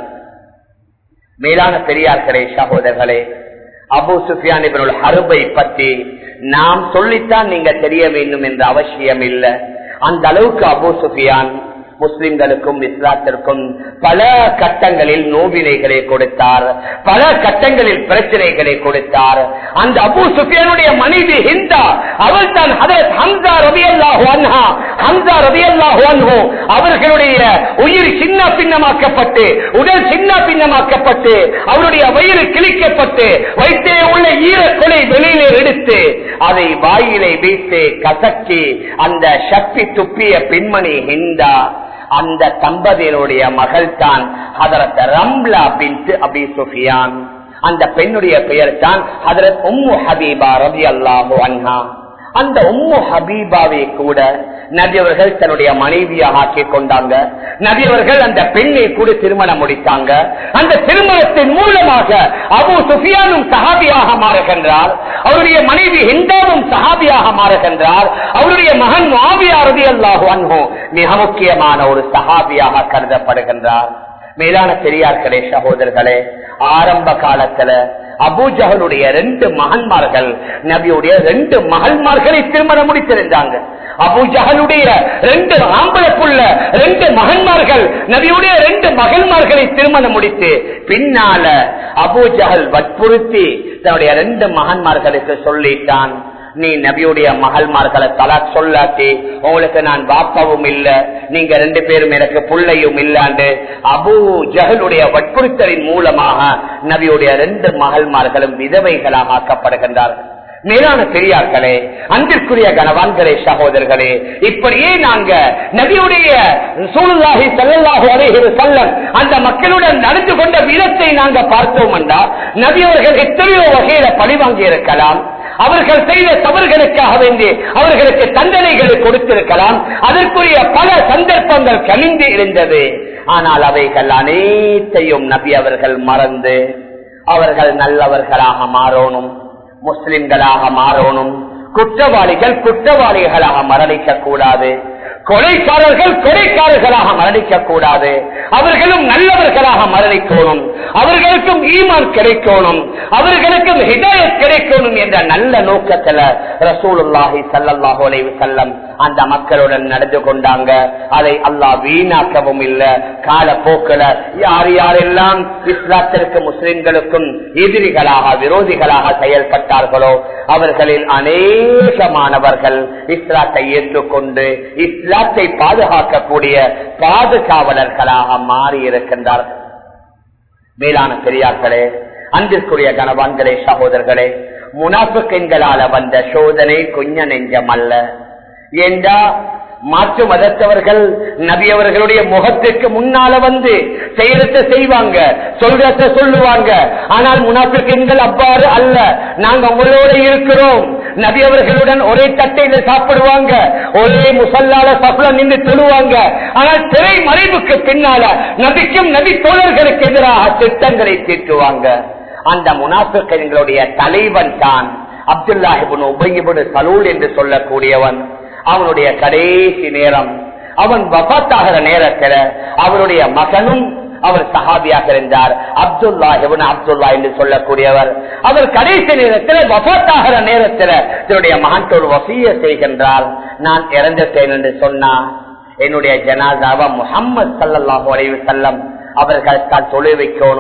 மேலான பெரியார்களே சகோதரர்களே அபு சுஃபியான் இவருள் ஹருபை பற்றி நாம் சொல்லித்தான் நீங்க தெரிய வேண்டும் என்ற அவசியம் இல்லை அந்த அளவுக்கு அபு சுஃபியான் முஸ்லிம்களுக்கும் இஸ்லாத்திற்கும் பல கட்டங்களில் நோவினைகளை கொடுத்தார் பல கட்டங்களில் பிரச்சனைகளை கொடுத்தார் அந்த அபு சுஃபியானுடைய மனைவி ஹிந்தா அவள் தான் ஹம்சா ரவி அல்லாஹு அன்ஹா ஹம்சா ரவி அல்லாஹு அன்ஹோ அவர்களுடைய உயிர் சின்ன பின்னமாக்கப்பட்டு உடல் சின்ன பின்னமாக்கப்பட்டு அவருடைய வயிறு கிழிக்கப்பட்டு வயிற்றே உள்ள ஈரக்கொலை வெளியிலே எடுத்து அதை வாயிலை வைத்து கசக்கி அந்த சக்தி துப்பிய பெண்மணி ஹிந்தா அந்த தம்பதியினுடைய மகள் தான் ஹதரத் ரம்லா பின்ட்டு அபி சுஃபியான் அந்த பெண்ணுடைய பெயர் தான் ஹதரத் உம்மு ஹபீபா ரபி அல்லாஹு அன்ஹா அந்த உம்மு ஹபீபாவை கூட நபியவர்கள் தன்னுடைய மனைவியாக ஆக்கி கொண்டாங்க நபியவர்கள் அந்த பெண்ணை கூட திருமணம் முடித்தாங்க அந்த திருமணத்தின் மூலமாக அபு சுஃபியானும் சஹாபியாக மாறுகின்றார் அவருடைய மனைவி ஹிந்தாவும் சஹாபியாக மாறுகின்றார் அவருடைய மகன் மாவியா ரதி அல்லாஹு அன்ஹோ மிக முக்கியமான ஒரு சஹாபியாக கருதப்படுகின்றார் மேலான பெரியார்களே சகோதரர்களே ஆரம்ப காலத்துல அபூஜகனுடைய ரெண்டு மகன்மார்கள் நபியுடைய ரெண்டு மகன்மார்களை திருமணம் முடித்திருந்தாங்க அபூஜகனுடைய ரெண்டு ஆம்பளப்புள்ள ரெண்டு மகன்மார்கள் நபியுடைய ரெண்டு மகன்மார்களை திருமணம் முடித்து பின்னால அபூஜகல் வற்புறுத்தி தன்னுடைய ரெண்டு மகன்மார்களுக்கு சொல்லிட்டான் நீ நபியுடைய மகள்மார்களை தலா சொல்லாட்டி உங்களுக்கு நான் வாப்பாவும் இல்ல நீங்க ரெண்டு பேரும் எனக்கு புள்ளையும் இல்லாண்டு அபு ஜஹலுடைய வற்புறுத்தலின் மூலமாக நபியுடைய ரெண்டு மகள்மார்களும் விதவைகளாக ஆக்கப்படுகின்றார்கள் மேலான பெரியார்களே அன்பிற்குரிய கனவான்களே சகோதரர்களே இப்படியே நாங்க நபியுடைய சூழ்நாகி செல்லல்லாக அருகிற செல்லம் அந்த மக்களுடன் நடந்து கொண்ட விதத்தை நாங்க பார்த்தோம் என்றால் நபியவர்கள் எத்தனையோ வகையில பழிவாங்கி இருக்கலாம் அவர்கள் செய்த தவறுகளுக்காக வேண்டி அவர்களுக்கு தண்டனைகளை கொடுத்திருக்கலாம் அதற்குரிய பல சந்தர்ப்பங்கள் கணிந்து இருந்தது ஆனால் அவைகள் அனைத்தையும் நபி அவர்கள் மறந்து அவர்கள் நல்லவர்களாக மாறணும் முஸ்லிம்களாக மாறணும் குற்றவாளிகள் குற்றவாளிகளாக மரணிக்க கூடாது கொலைக்காரர்கள் கொலைக்காரர்களாக மரணிக்க கூடாது அவர்களும் நல்லவர்களாக மரணிக்கணும் அவர்களுக்கும் ஈமான் கிடைக்கணும் அவர்களுக்கும் ஹிதாயத் கிடைக்கணும் என்ற நல்ல நோக்கத்துல ரசூலுல்லாஹி சல்லாஹூ அலைவு செல்லம் அந்த மக்களுடன் நடந்து கொண்டாங்க அதை அல்லாஹ் வீணாக்கவும் இல்லை காலப்போக்கில் யார் யாரெல்லாம் இஸ்லாத்திற்கு முஸ்லிம்களுக்கும் எதிரிகளாக விரோதிகளாக செயல்பட்டார்களோ அவர்களில் அநேகமானவர்கள் இஸ்லாத்தை ஏற்றுக்கொண்டு இஸ்லாத்தை பாதுகாக்கக்கூடிய பாதுகாவலர்களாக மாறி இருக்கின்றார்கள் மேலான பெரியார்களே அன்பிற்குரிய கணவான்களே சகோதரர்களே முனாஃபுக்கெண்களால வந்த சோதனை கொஞ்ச நெஞ்சம் அல்ல ஏண்டா மாற்று மதத்தவர்கள் நபியவர்களுடைய முகத்துக்கு முன்னால வந்து செய்யறத செய்வாங்க சொல்றத சொல்லுவாங்க ஆனால் முனாஃபிக்கெண்கள் அவ்வாறு அல்ல நாங்க உங்களோட இருக்கிறோம் நபி அவர்களுடன் ஒரே தட்டையில சாப்பிடுவாங்க ஒரே முசல்லால சப்ல நின்று தொழுவாங்க ஆனால் திரை மறைவுக்கு பின்னால நபிக்கும் நபி தோழர்களுக்கு எதிராக திட்டங்களை தீட்டுவாங்க அந்த முனாஃபிக்கெண்களுடைய தலைவன் தான் அப்துல்லாஹிபுன் உபயிபுன் சலூல் என்று சொல்லக்கூடியவன் அவனுடைய கடைசி நேரம் அவன் வபாத்தாகிற நேரத்தில் அவருடைய மகனும் அவர் சஹாபியாக இருந்தார் அப்துல்லா எவன் அப்துல்லா என்று சொல்லக்கூடியவர் அவர் கடைசி நேரத்தில் வபாத்தாகிற நேரத்தில் தன்னுடைய மகன் ஒரு வசிய செய்கின்றார் நான் இறந்துட்டேன் என்று சொன்னா என்னுடைய ஜனாதாவா முகம்மது சல்லாஹூ அலைவு செல்லம் அவர்கள் தான் தொழில் வைக்கணும்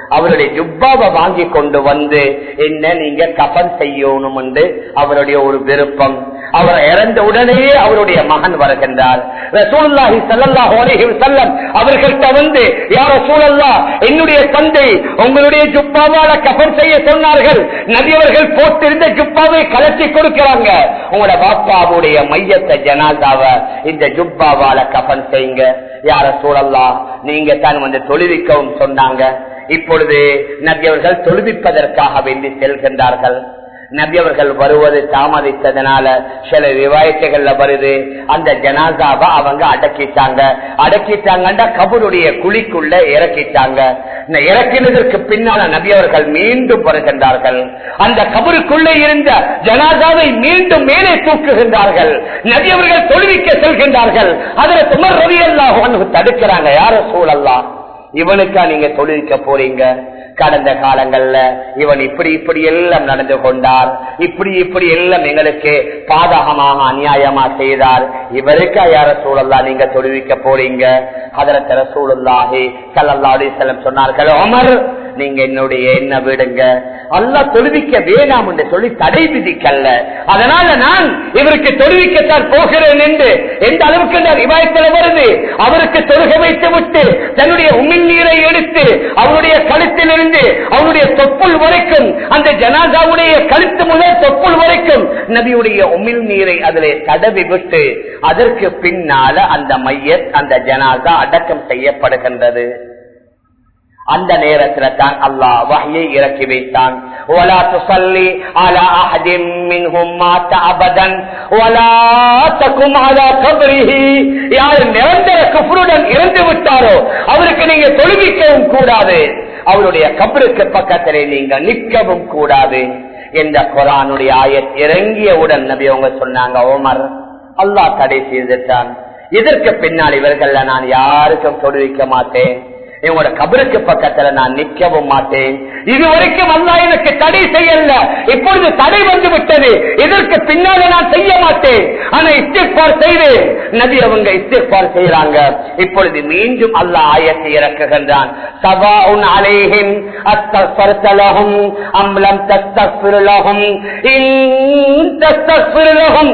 அவருடைய ஜுப்பாவை வாங்கி கொண்டு வந்து என்ன நீங்க கபன் செய்யணும் என்று அவருடைய ஒரு விருப்பம் அவர் இறந்த உடனேயே அவருடைய மகன் வருகின்றார் ரசூலுல்லாஹி ஸல்லல்லாஹு அலைஹி வஸல்லம் அவர்கள்ட்ட வந்து யா ரசூலல்லாஹ் என்னுடைய தந்தை உங்களுடைய ஜுப்பாவால கபன் செய்ய சொன்னார்கள் நபி அவர்கள் போட்டிருந்த ஜுப்பாவை கலட்டி கொடுக்கிறாங்க உங்களோட பாப்பாவுடைய மையத்தை ஜனாதாவை இந்த ஜுப்பாவால கபன் செய்யுங்க யார சூழல்லாம் நீங்க தான் வந்து தொழுவிக்கவும் சொன்னாங்க இப்பொழுது நபி அவர்கள் தொழுவிப்பதற்காக வேண்டி செல்கின்றார்கள் நபி அவர்கள் வருவது தாமதித்ததுனால சில விவாயத்துகள்ல வருது அந்த ஜனாதாவை அவங்க அடக்கிட்டாங்க அடக்கிட்டாங்கன்ற கபருடைய குழிக்குள்ள இறக்கிட்டாங்க இந்த இறக்கினதற்கு பின்னால நபி அவர்கள் மீண்டும் வருகின்றார்கள் அந்த கபருக்குள்ளே இருந்த ஜனாதாவை மீண்டும் மேலே தூக்குகின்றார்கள் நபி அவர்கள் தொழுவிக்க செல்கின்றார்கள் அதில் சுமர் ரவி அல்லாஹ் தடுக்கிறாங்க யார சூழல்லாம் இவனுக்கா நீங்க தொழிலிக்க போறீங்க கடந்த காலங்கள்ல இவன் இப்படி இப்படி எல்லாம் நடந்து கொண்டார் இப்படி இப்படி எல்லாம் எங்களுக்கு பாதகமாக அநியாயமா செய்தார் இவருக்கா யார சூழல்லா நீங்க தொழுவிக்க போறீங்க அதரத்தர சூழல்லாகி சல்லல்லாடி செல்லம் சொன்னார்கள் அமர் நீங்க என்னுடைய என்ன விடுங்க அல்லா தொழுவிக்க வேணாம் என்று சொல்லி தடை விதிக்கல்ல அதனால நான் இவருக்கு தொழுவிக்கத்தான் போகிறேன் என்று எந்த அளவுக்கு இந்த ரிவாயத்தில் வருது அவருக்கு தொழுக வைத்து விட்டு தன்னுடைய உமிழ் நீரை எடுத்து அவருடைய கழுத்திலிருந்து அவருடைய தொப்புள் வரைக்கும் அந்த ஜனாதாவுடைய கழுத்து முதல் தொப்புள் வரைக்கும் நபியுடைய உமிழ் நீரை அதிலே தடவி விட்டு அதற்கு பின்னால அந்த மைய அந்த ஜனாதா அடக்கம் செய்யப்படுகின்றது அந்த நேரத்துல தான் அல்லாஹ் வகையை இறக்கி வைத்தான் ولا تصلي على احد منهم مات ابدا ولا تقم على قبره யார் நிரந்தர குஃப்ருடன் இறந்து விட்டாரோ அவருக்கு நீங்க தொழுவிக்கவும் கூடாது அவருடைய கபருக்கு பக்கத்திலே நீங்க நிற்கவும் கூடாது என்ற குரானுடைய ஆயத் இறங்கியவுடன் நபி அவங்க சொன்னாங்க ஓமர் அல்லாஹ் தடை செய்துட்டான் இதற்கு பின்னால் இவர்கள நான் யாருக்கும் தொழுவிக்க மாட்டேன் இவங்களோட கபருக்கு பக்கத்துல நான் நிற்கவும் மாட்டேன் இதுவரைக்கும் அல்லா எனக்கு தடை செய்யல இப்பொழுது தடை வந்து விட்டது இதற்கு பின்னால நான் செய்ய மாட்டேன் ஆனா இஸ்திஃபார் செய்வேன் நபி அவங்க இஸ்திஃபார் செய்யறாங்க இப்பொழுது மீண்டும் அல்லாஹ் ஆயத்தை இறக்குகின்றான் சபாஉன் அலைஹிம் அஸ்தக்ஃபர்தலஹும் அம் லம் தஸ்தக்ஃபிர் லஹும் இன் தஸ்தக்ஃபிர் லஹும்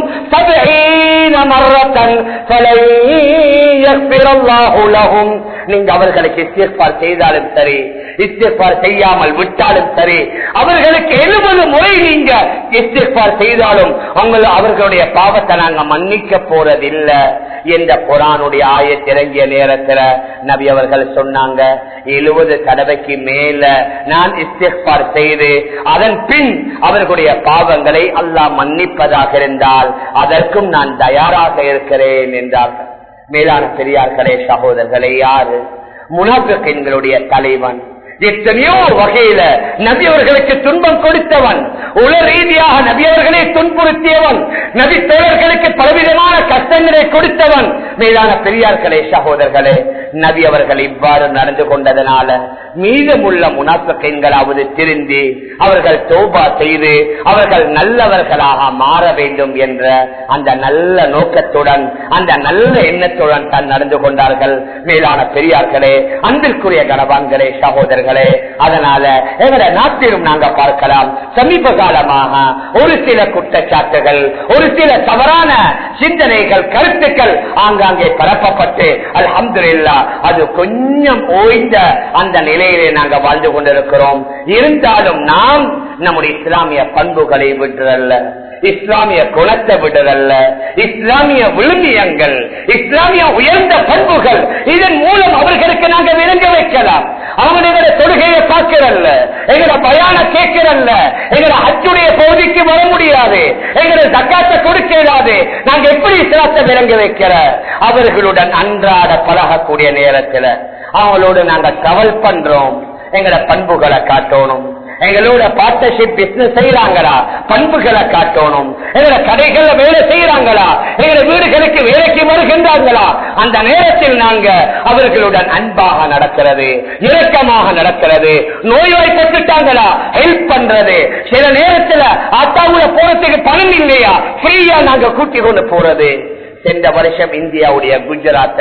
70 மர்ரத்தன் ஃபலன் யக்ஃபிர் அல்லாஹு லஹும் நீங்க அவர்களுக்கு இஸ்திஃபார் செய்தாலும் சரி இஸ்திஃபார் செய்யாமல் விட்டாலும் சரி அவர்களுக்கு எழுபது முறை நீங்க இஸ்திஃபார் செய்தாலும் உங்கள் அவர்களுடைய பாவத்தை நாங்க மன்னிக்க போறதில்லை என்ற குரானுடைய ஆயத்திறங்கிய நேரத்துல நபி அவர்கள் சொன்னாங்க எழுபது தடவைக்கு மேல நான் இஸ்திஃபார் செய்து அதன் பின் அவர்களுடைய பாவங்களை அல்லாஹ் மன்னிப்பதாக இருந்தால் அதற்கும் நான் தயாராக இருக்கிறேன் என்றார்கள் மேலான பெரியார்களே சகோதரர்களே யாரு முனாபிகளுடைய தலைவன் எத்தனையோ வகையில நபி அவர்களுக்கு துன்பம் கொடுத்தவன் உல ரீதியாக நபி அவர்களை துன்புறுத்தியவன் நபி தோழர்களுக்கு பலவிதமான கஷ்டங்களை கொடுத்தவன் மேலான பெரியார்களே சகோதரர்களே நபி அவர்கள் இவ்வாறு நடந்து கொண்டதனால மீதமுள்ள முனாப்பிகளாவது திருந்தி அவர்கள் தோபா செய்து அவர்கள் நல்லவர்களாக மாற வேண்டும் என்ற அந்த நல்ல நோக்கத்துடன் அந்த நல்ல எண்ணத்துடன் தான் நடந்து கொண்டார்கள் மேலான பெரியார்களே அன்பிற்குரிய கணவான்களே சகோதரர்களே அதனால எங்கட நாட்டிலும் நாங்க பார்க்கலாம் சமீப காலமாக ஒரு சில குற்றச்சாட்டுகள் ஒரு சில தவறான சிந்தனைகள் கருத்துக்கள் ஆங்காங்கே பரப்பப்பட்டு அல்ஹம்துலில்லா அது கொஞ்சம் ஓய்ந்த அந்த நிலையிலே நாங்க வாழ்ந்து கொண்டிருக்கிறோம் இருந்தாலும் நாம் நம்முடைய இஸ்லாமிய பண்புகளை விட்டுறல்ல இஸ்லாமிய குணத்தை விடுதல்ல இஸ்லாமிய விழுமியங்கள் இஸ்லாமிய உயர்ந்த பண்புகள் இதன் மூலம் அவர்களுக்கு நாங்க விளங்க வைக்கலாம் அவங்களுடைய தொழுகையை பார்க்கிறல்ல எங்களை பயான கேட்கிறல்ல எங்களை அச்சுடைய பகுதிக்கு வர முடியாது எங்களை தக்காத்த கொடுக்க இயலாது நாங்க எப்படி இஸ்லாத்தை விளங்க வைக்கிற அவர்களுடன் அன்றாட பழகக்கூடிய நேரத்துல அவங்களோடு நாங்க கவல் பண்றோம் எங்களை பண்புகளை காட்டணும் எங்களோட பார்ட்னர்ஷிப் பிசினஸ் செய்யறாங்களா பண்புகளை காட்டணும் எங்களோட கடைகள்ல வேலை செய்யறாங்களா எங்களோட வீடுகளுக்கு வேலைக்கு வருகின்றாங்களா அந்த நேரத்தில் நாங்க அவர்களுடன் அன்பாக நடக்கிறது இரக்கமாக நடக்கிறது நோய்வாய்ப்பட்டுட்டாங்களா ஹெல்ப் பண்றது சில நேரத்துல அத்தாவுல போறதுக்கு பணம் இல்லையா ஃப்ரீயா நாங்க கூட்டி கொண்டு போறது சென்ற வருஷம் இந்தியாவுடைய குஜராத்ல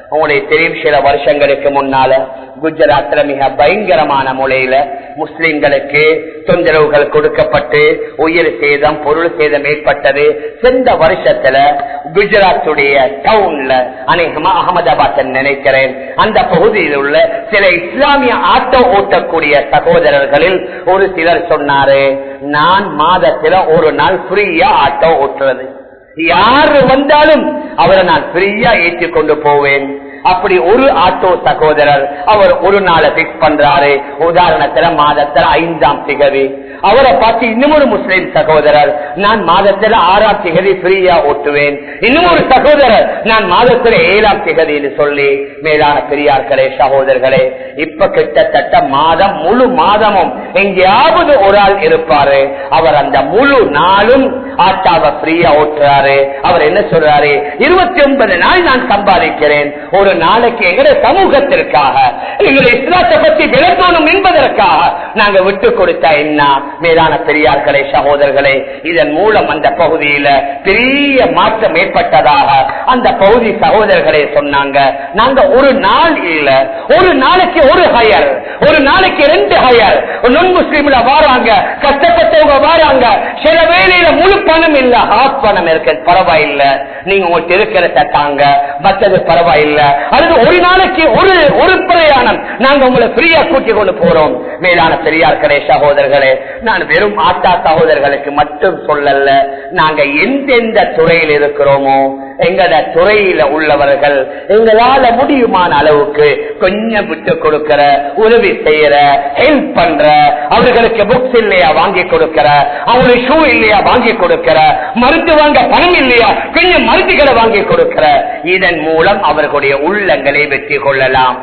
உங்களுக்கு தெரியும் சில வருஷங்களுக்கு முன்னால குஜராத்ல மிக பயங்கரமான முறையில முஸ்லிம்களுக்கு தொந்தரவுகள் கொடுக்கப்பட்டு உயிர் சேதம் பொருள் சேதம் ஏற்பட்டது சென்ற வருஷத்துல குஜராத்துடைய டவுன்ல அநேகமா அகமதாபாத் நினைக்கிறேன் அந்த பகுதியில் உள்ள சில இஸ்லாமிய ஆட்டோ ஓட்டக்கூடிய சகோதரர்களில் ஒரு சிலர் சொன்னாரு நான் மாதத்துல ஒரு நாள் ஃப்ரீயா ஆட்டோ ஓட்டுறது யாரு வந்தாலும் அவரை நான் ஃப்ரீயா ஏற்றி கொண்டு போவேன் அப்படி ஒரு ஆட்டோ சகோதரர் அவர் ஒரு நாளை பிக்ஸ் பண்றாரு உதாரணத்துல மாதத்துல ஐந்தாம் திகதி அவரை பார்த்து இன்னும் ஒரு முஸ்லிம் சகோதரர் நான் மாதத்துல ஆறாம் திகதி ஃப்ரீயா ஓட்டுவேன் இன்னும் ஒரு சகோதரர் நான் மாதத்துல ஏழாம் திகதின்னு சொல்லி மேலான பெரியார்களே சகோதரர்களே இப்ப கிட்டத்தட்ட மாதம் முழு மாதமும் எங்கேயாவது ஒரு ஆள் இருப்பாரு அவர் அந்த முழு நாளும் ஆட்டாவை ஃப்ரீயா ஓட்டுறாரு அவர் என்ன சொல்றாரு இருபத்தி ஒன்பது நாள் நான் சம்பாதிக்கிறேன் ஒரு நாளைக்கு எங்களுடைய சமூகத்திற்காக எங்களுடைய இஸ்லாத்தை பத்தி விளக்கணும் என்பதற்காக நாங்க விட்டு கொடுத்த என்ன மேலான பெரியார்களே சகோதரர்களே இதன் மூலம் அந்த பகுதியில பெரிய மாற்றம் ஏற்பட்டதாக அந்த பகுதி சகோதரர்களே சொன்னாங்க நாங்க ஒரு நாள் இல்ல ஒரு நாளைக்கு ஒரு ஹயர் ஒரு நாளைக்கு ரெண்டு ஹயர் நுண் முஸ்லீம்ல வாராங்க கஷ்டப்பட்டவங்க வாராங்க சில வேலையில முழு பணம் இல்ல ஹாஃப் பணம் இருக்கு பரவாயில்ல நீங்க உங்களுக்கு இருக்கிறத தாங்க மற்றது பரவாயில்ல அல்லது ஒரு நாளைக்கு ஒரு ஒரு பிரயாணம் நாங்க உங்களை ஃப்ரீயா கூட்டி கொண்டு போறோம் மேலான பெரியார்களே சகோதரர்களே நான் வெறும் ஆட்டா சகோதரர்களுக்கு மட்டும் சொல்லல நாங்க எந்தெந்த துறையில் இருக்கிறோமோ எங்கட துறையில உள்ளவர்கள் எங்களால முடியுமான அளவுக்கு கொஞ்சம் விட்டு கொடுக்கிற உதவி செய்யற ஹெல்ப் பண்ற அவர்களுக்கு புக்ஸ் இல்லையா வாங்கி கொடுக்கிற அவங்களுக்கு ஷூ இல்லையா வாங்கி கொடுக்கிற மருந்து வாங்க பணம் இல்லையா கொஞ்சம் மருந்துகளை வாங்கி கொடுக்கிற இதன் மூலம் அவர்களுடைய உள்ளங்களை வெற்றி கொள்ளலாம்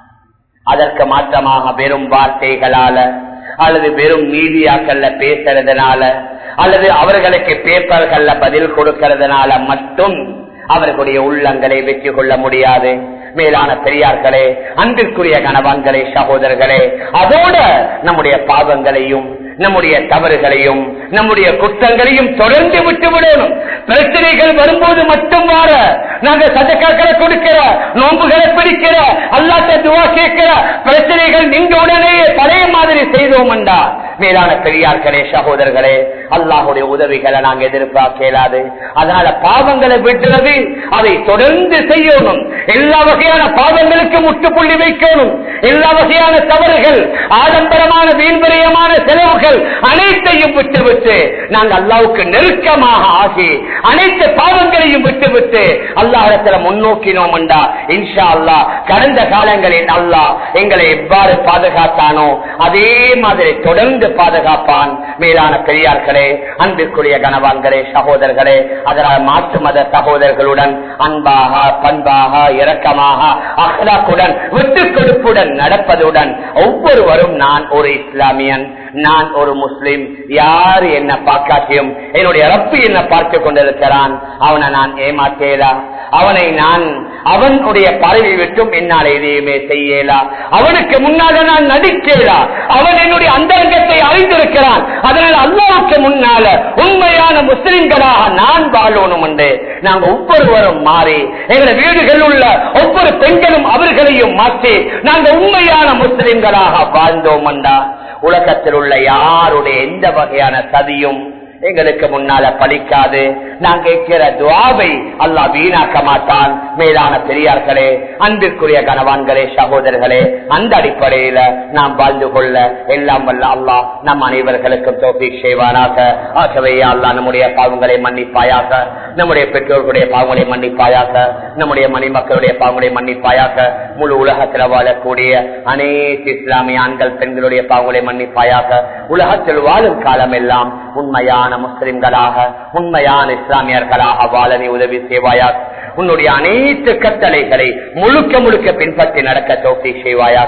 அதற்கு மாற்றமாக வெறும் வார்த்தைகளால அல்லது வெறும் மீடியாக்கள்ல பேசுறதுனால அல்லது அவர்களுக்கு பேப்பர்கள்ல பதில் கொடுக்கறதுனால மட்டும் அவர்களுடைய உள்ளங்களை வெற்றி கொள்ள முடியாது மேலான பெரியார்களே அன்பிற்குரிய கணவான்களே சகோதரர்களே அதோட நம்முடைய பாவங்களையும் நம்முடைய தவறுகளையும் நம்முடைய குற்றங்களையும் தொடர்ந்து விட்டு விடணும் பிரச்சனைகள் வரும்போது மட்டும் வார நாங்க சதக்காக்களை கொடுக்கிற நோன்புகளை பிடிக்கிற அல்லாட்ட துவா கேட்கிற பிரச்சனைகள் நீங்க உடனே பழைய மாதிரி செய்தோம் என்றா மேலான பெரியார்களே சகோதரர்களே அல்லாஹுடைய உதவிகளை நாங்க எதிர்பார்க்க இயலாது அதனால பாவங்களை விட்டுறது அதை தொடர்ந்து செய்யணும் எல்லா வகையான பாவங்களுக்கு முட்டுப்புள்ளி வைக்கணும் எல்லா வகையான தவறுகள் ஆடம்பரமான வீண்பரியமான செலவுகள் அனைத்தையும் விட்டுவிட்டு நாங்கள் அல்லாவுக்கு நெருக்கமாக ஆகி அனைத்து பாவங்களையும் விட்டுவிட்டு அல்லாஹத்துல முன்னோக்கினோம் என்றா இன்ஷா அல்லா கடந்த காலங்களில் அல்லாஹ் எங்களை எவ்வாறு பாதுகாத்தானோ அதே மாதிரி தொடர்ந்து பாதுகாப்பான் மேலான பெரியார்களே அன்பிற்குரிய கனவான்களே சகோதரர்களே அதனால் மாற்று மத சகோதரர்களுடன் அன்பாக பண்பாக இரக்கமாக அஹ்லாக்குடன் விட்டு கொடுப்புடன் நடப்பதுடன் ஒவ்வொருவரும் நான் ஒரு இஸ்லாமியன் நான் ஒரு முஸ்லிம் யார் என்ன பார்க்காட்டியும் என்னுடைய ரப்பு என்ன பார்த்து கொண்டிருக்கிறான் அவனை நான் ஏமாத்தேலா அவனை நான் அவனுடைய பறவை விட்டும் என்னால் எதையுமே செய்யலா அவனுக்கு முன்னால நான் நடிக்கலா அவன் என்னுடைய அந்தரங்கத்தை அறிந்திருக்கிறான் அதனால் அல்லாவுக்கு முன்னால உண்மையான முஸ்லிம்களாக நான் வாழணும் என்று நாங்கள் ஒவ்வொருவரும் மாறி எங்கள் வீடுகளில் உள்ள ஒவ்வொரு பெண்களும் அவர்களையும் மாற்றி நாங்கள் உண்மையான முஸ்லிம்களாக வாழ்ந்தோம் என்றா உலகத்தில் உள்ள யாருடைய எந்த வகையான சதியும் எங்களுக்கு முன்னால பலிக்காது நான் கேட்கிற துவாவை அல்லா வீணாக்க மாட்டான் மேலான பெரியார்களே அன்பிற்குரிய கனவான்களே சகோதரர்களே அந்த அடிப்படையில நாம் வாழ்ந்து கொள்ள எல்லாம் வல்ல அல்லாஹ் நம் அனைவர்களுக்கும் தோப்பி செய்வானாக ஆகவே அல்லா நம்முடைய பாவங்களை மன்னிப்பாயாக நம்முடைய பெற்றோர்களுடைய பாவங்களை மன்னிப்பாயாக நம்முடைய மணிமக்களுடைய பாவங்களை மன்னிப்பாயாக முழு உலகத்தில் வாழக்கூடிய அனைத்து இஸ்லாமிய ஆண்கள் பெண்களுடைய பாவங்களை மன்னிப்பாயாக உலகத்தில் வாழும் காலம் எல்லாம் உண்மையான முஸ்லிம்களாக உண்மையான இஸ்லாமியர்களாக வாழ நீ உதவி செய்வாயாக உன்னுடைய அனைத்து கட்டளைகளை முழுக்க முழுக்க பின்பற்றி நடக்க தோப்பி செய்வாயாக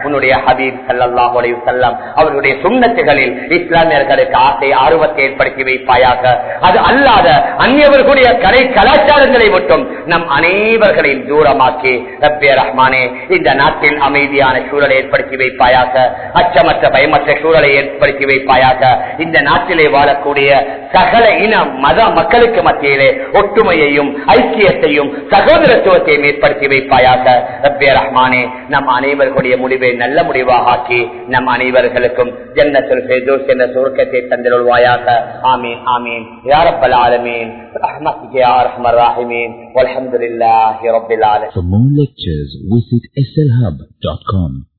உன்னுடைய ஹபீப் சல்லாஹ் செல்லம் அவருடைய சுண்ணத்துகளில் இஸ்லாமியர்களுக்கு ஆசை ஆர்வத்தை ஏற்படுத்தி வைப்பாயாக அது அல்லாத அந்நியவர்களுடைய கலை கலாச்சாரங்களை மட்டும் நம் அனைவர்களையும் தூரமாக்கி ரப்பே ரஹ்மானே இந்த நாட்டில் அமைதியான சூழலை ஏற்படுத்தி வைப்பாயாக அச்சமற்ற பயமற்ற சூழலை ஏற்படுத்தி வைப்பாயாக இந்த நாட்டிலே வாழக்கூடிய சகல இன மத மக்களுக்கு மத்தியிலே ஒற்றுமையையும் ஐக்கியத்தையும் சகோதரத்துவத்தையும் ஏற்படுத்தி வைப்பாயாக ரப்பே ரஹ்மானே நம் அனைவர்களுடைய முடிவை நல்ல முடிவாக ஆக்கி நம் அனைவர்களுக்கும் ஜன்னத்துல் ஃபெர்தௌஸ் என்ற சுருக்கத்தை தந்திருவாயாக ஆமீன் ஆமீன் யா ரப்பல் ஆலமீன் ரஹ்மத்துக்கு யா அர்ஹமர் ராஹிமீன் வல்ஹம்துலில்லாஹி ரப்பில் ஆலமீன் For more lectures, visit slhub.com.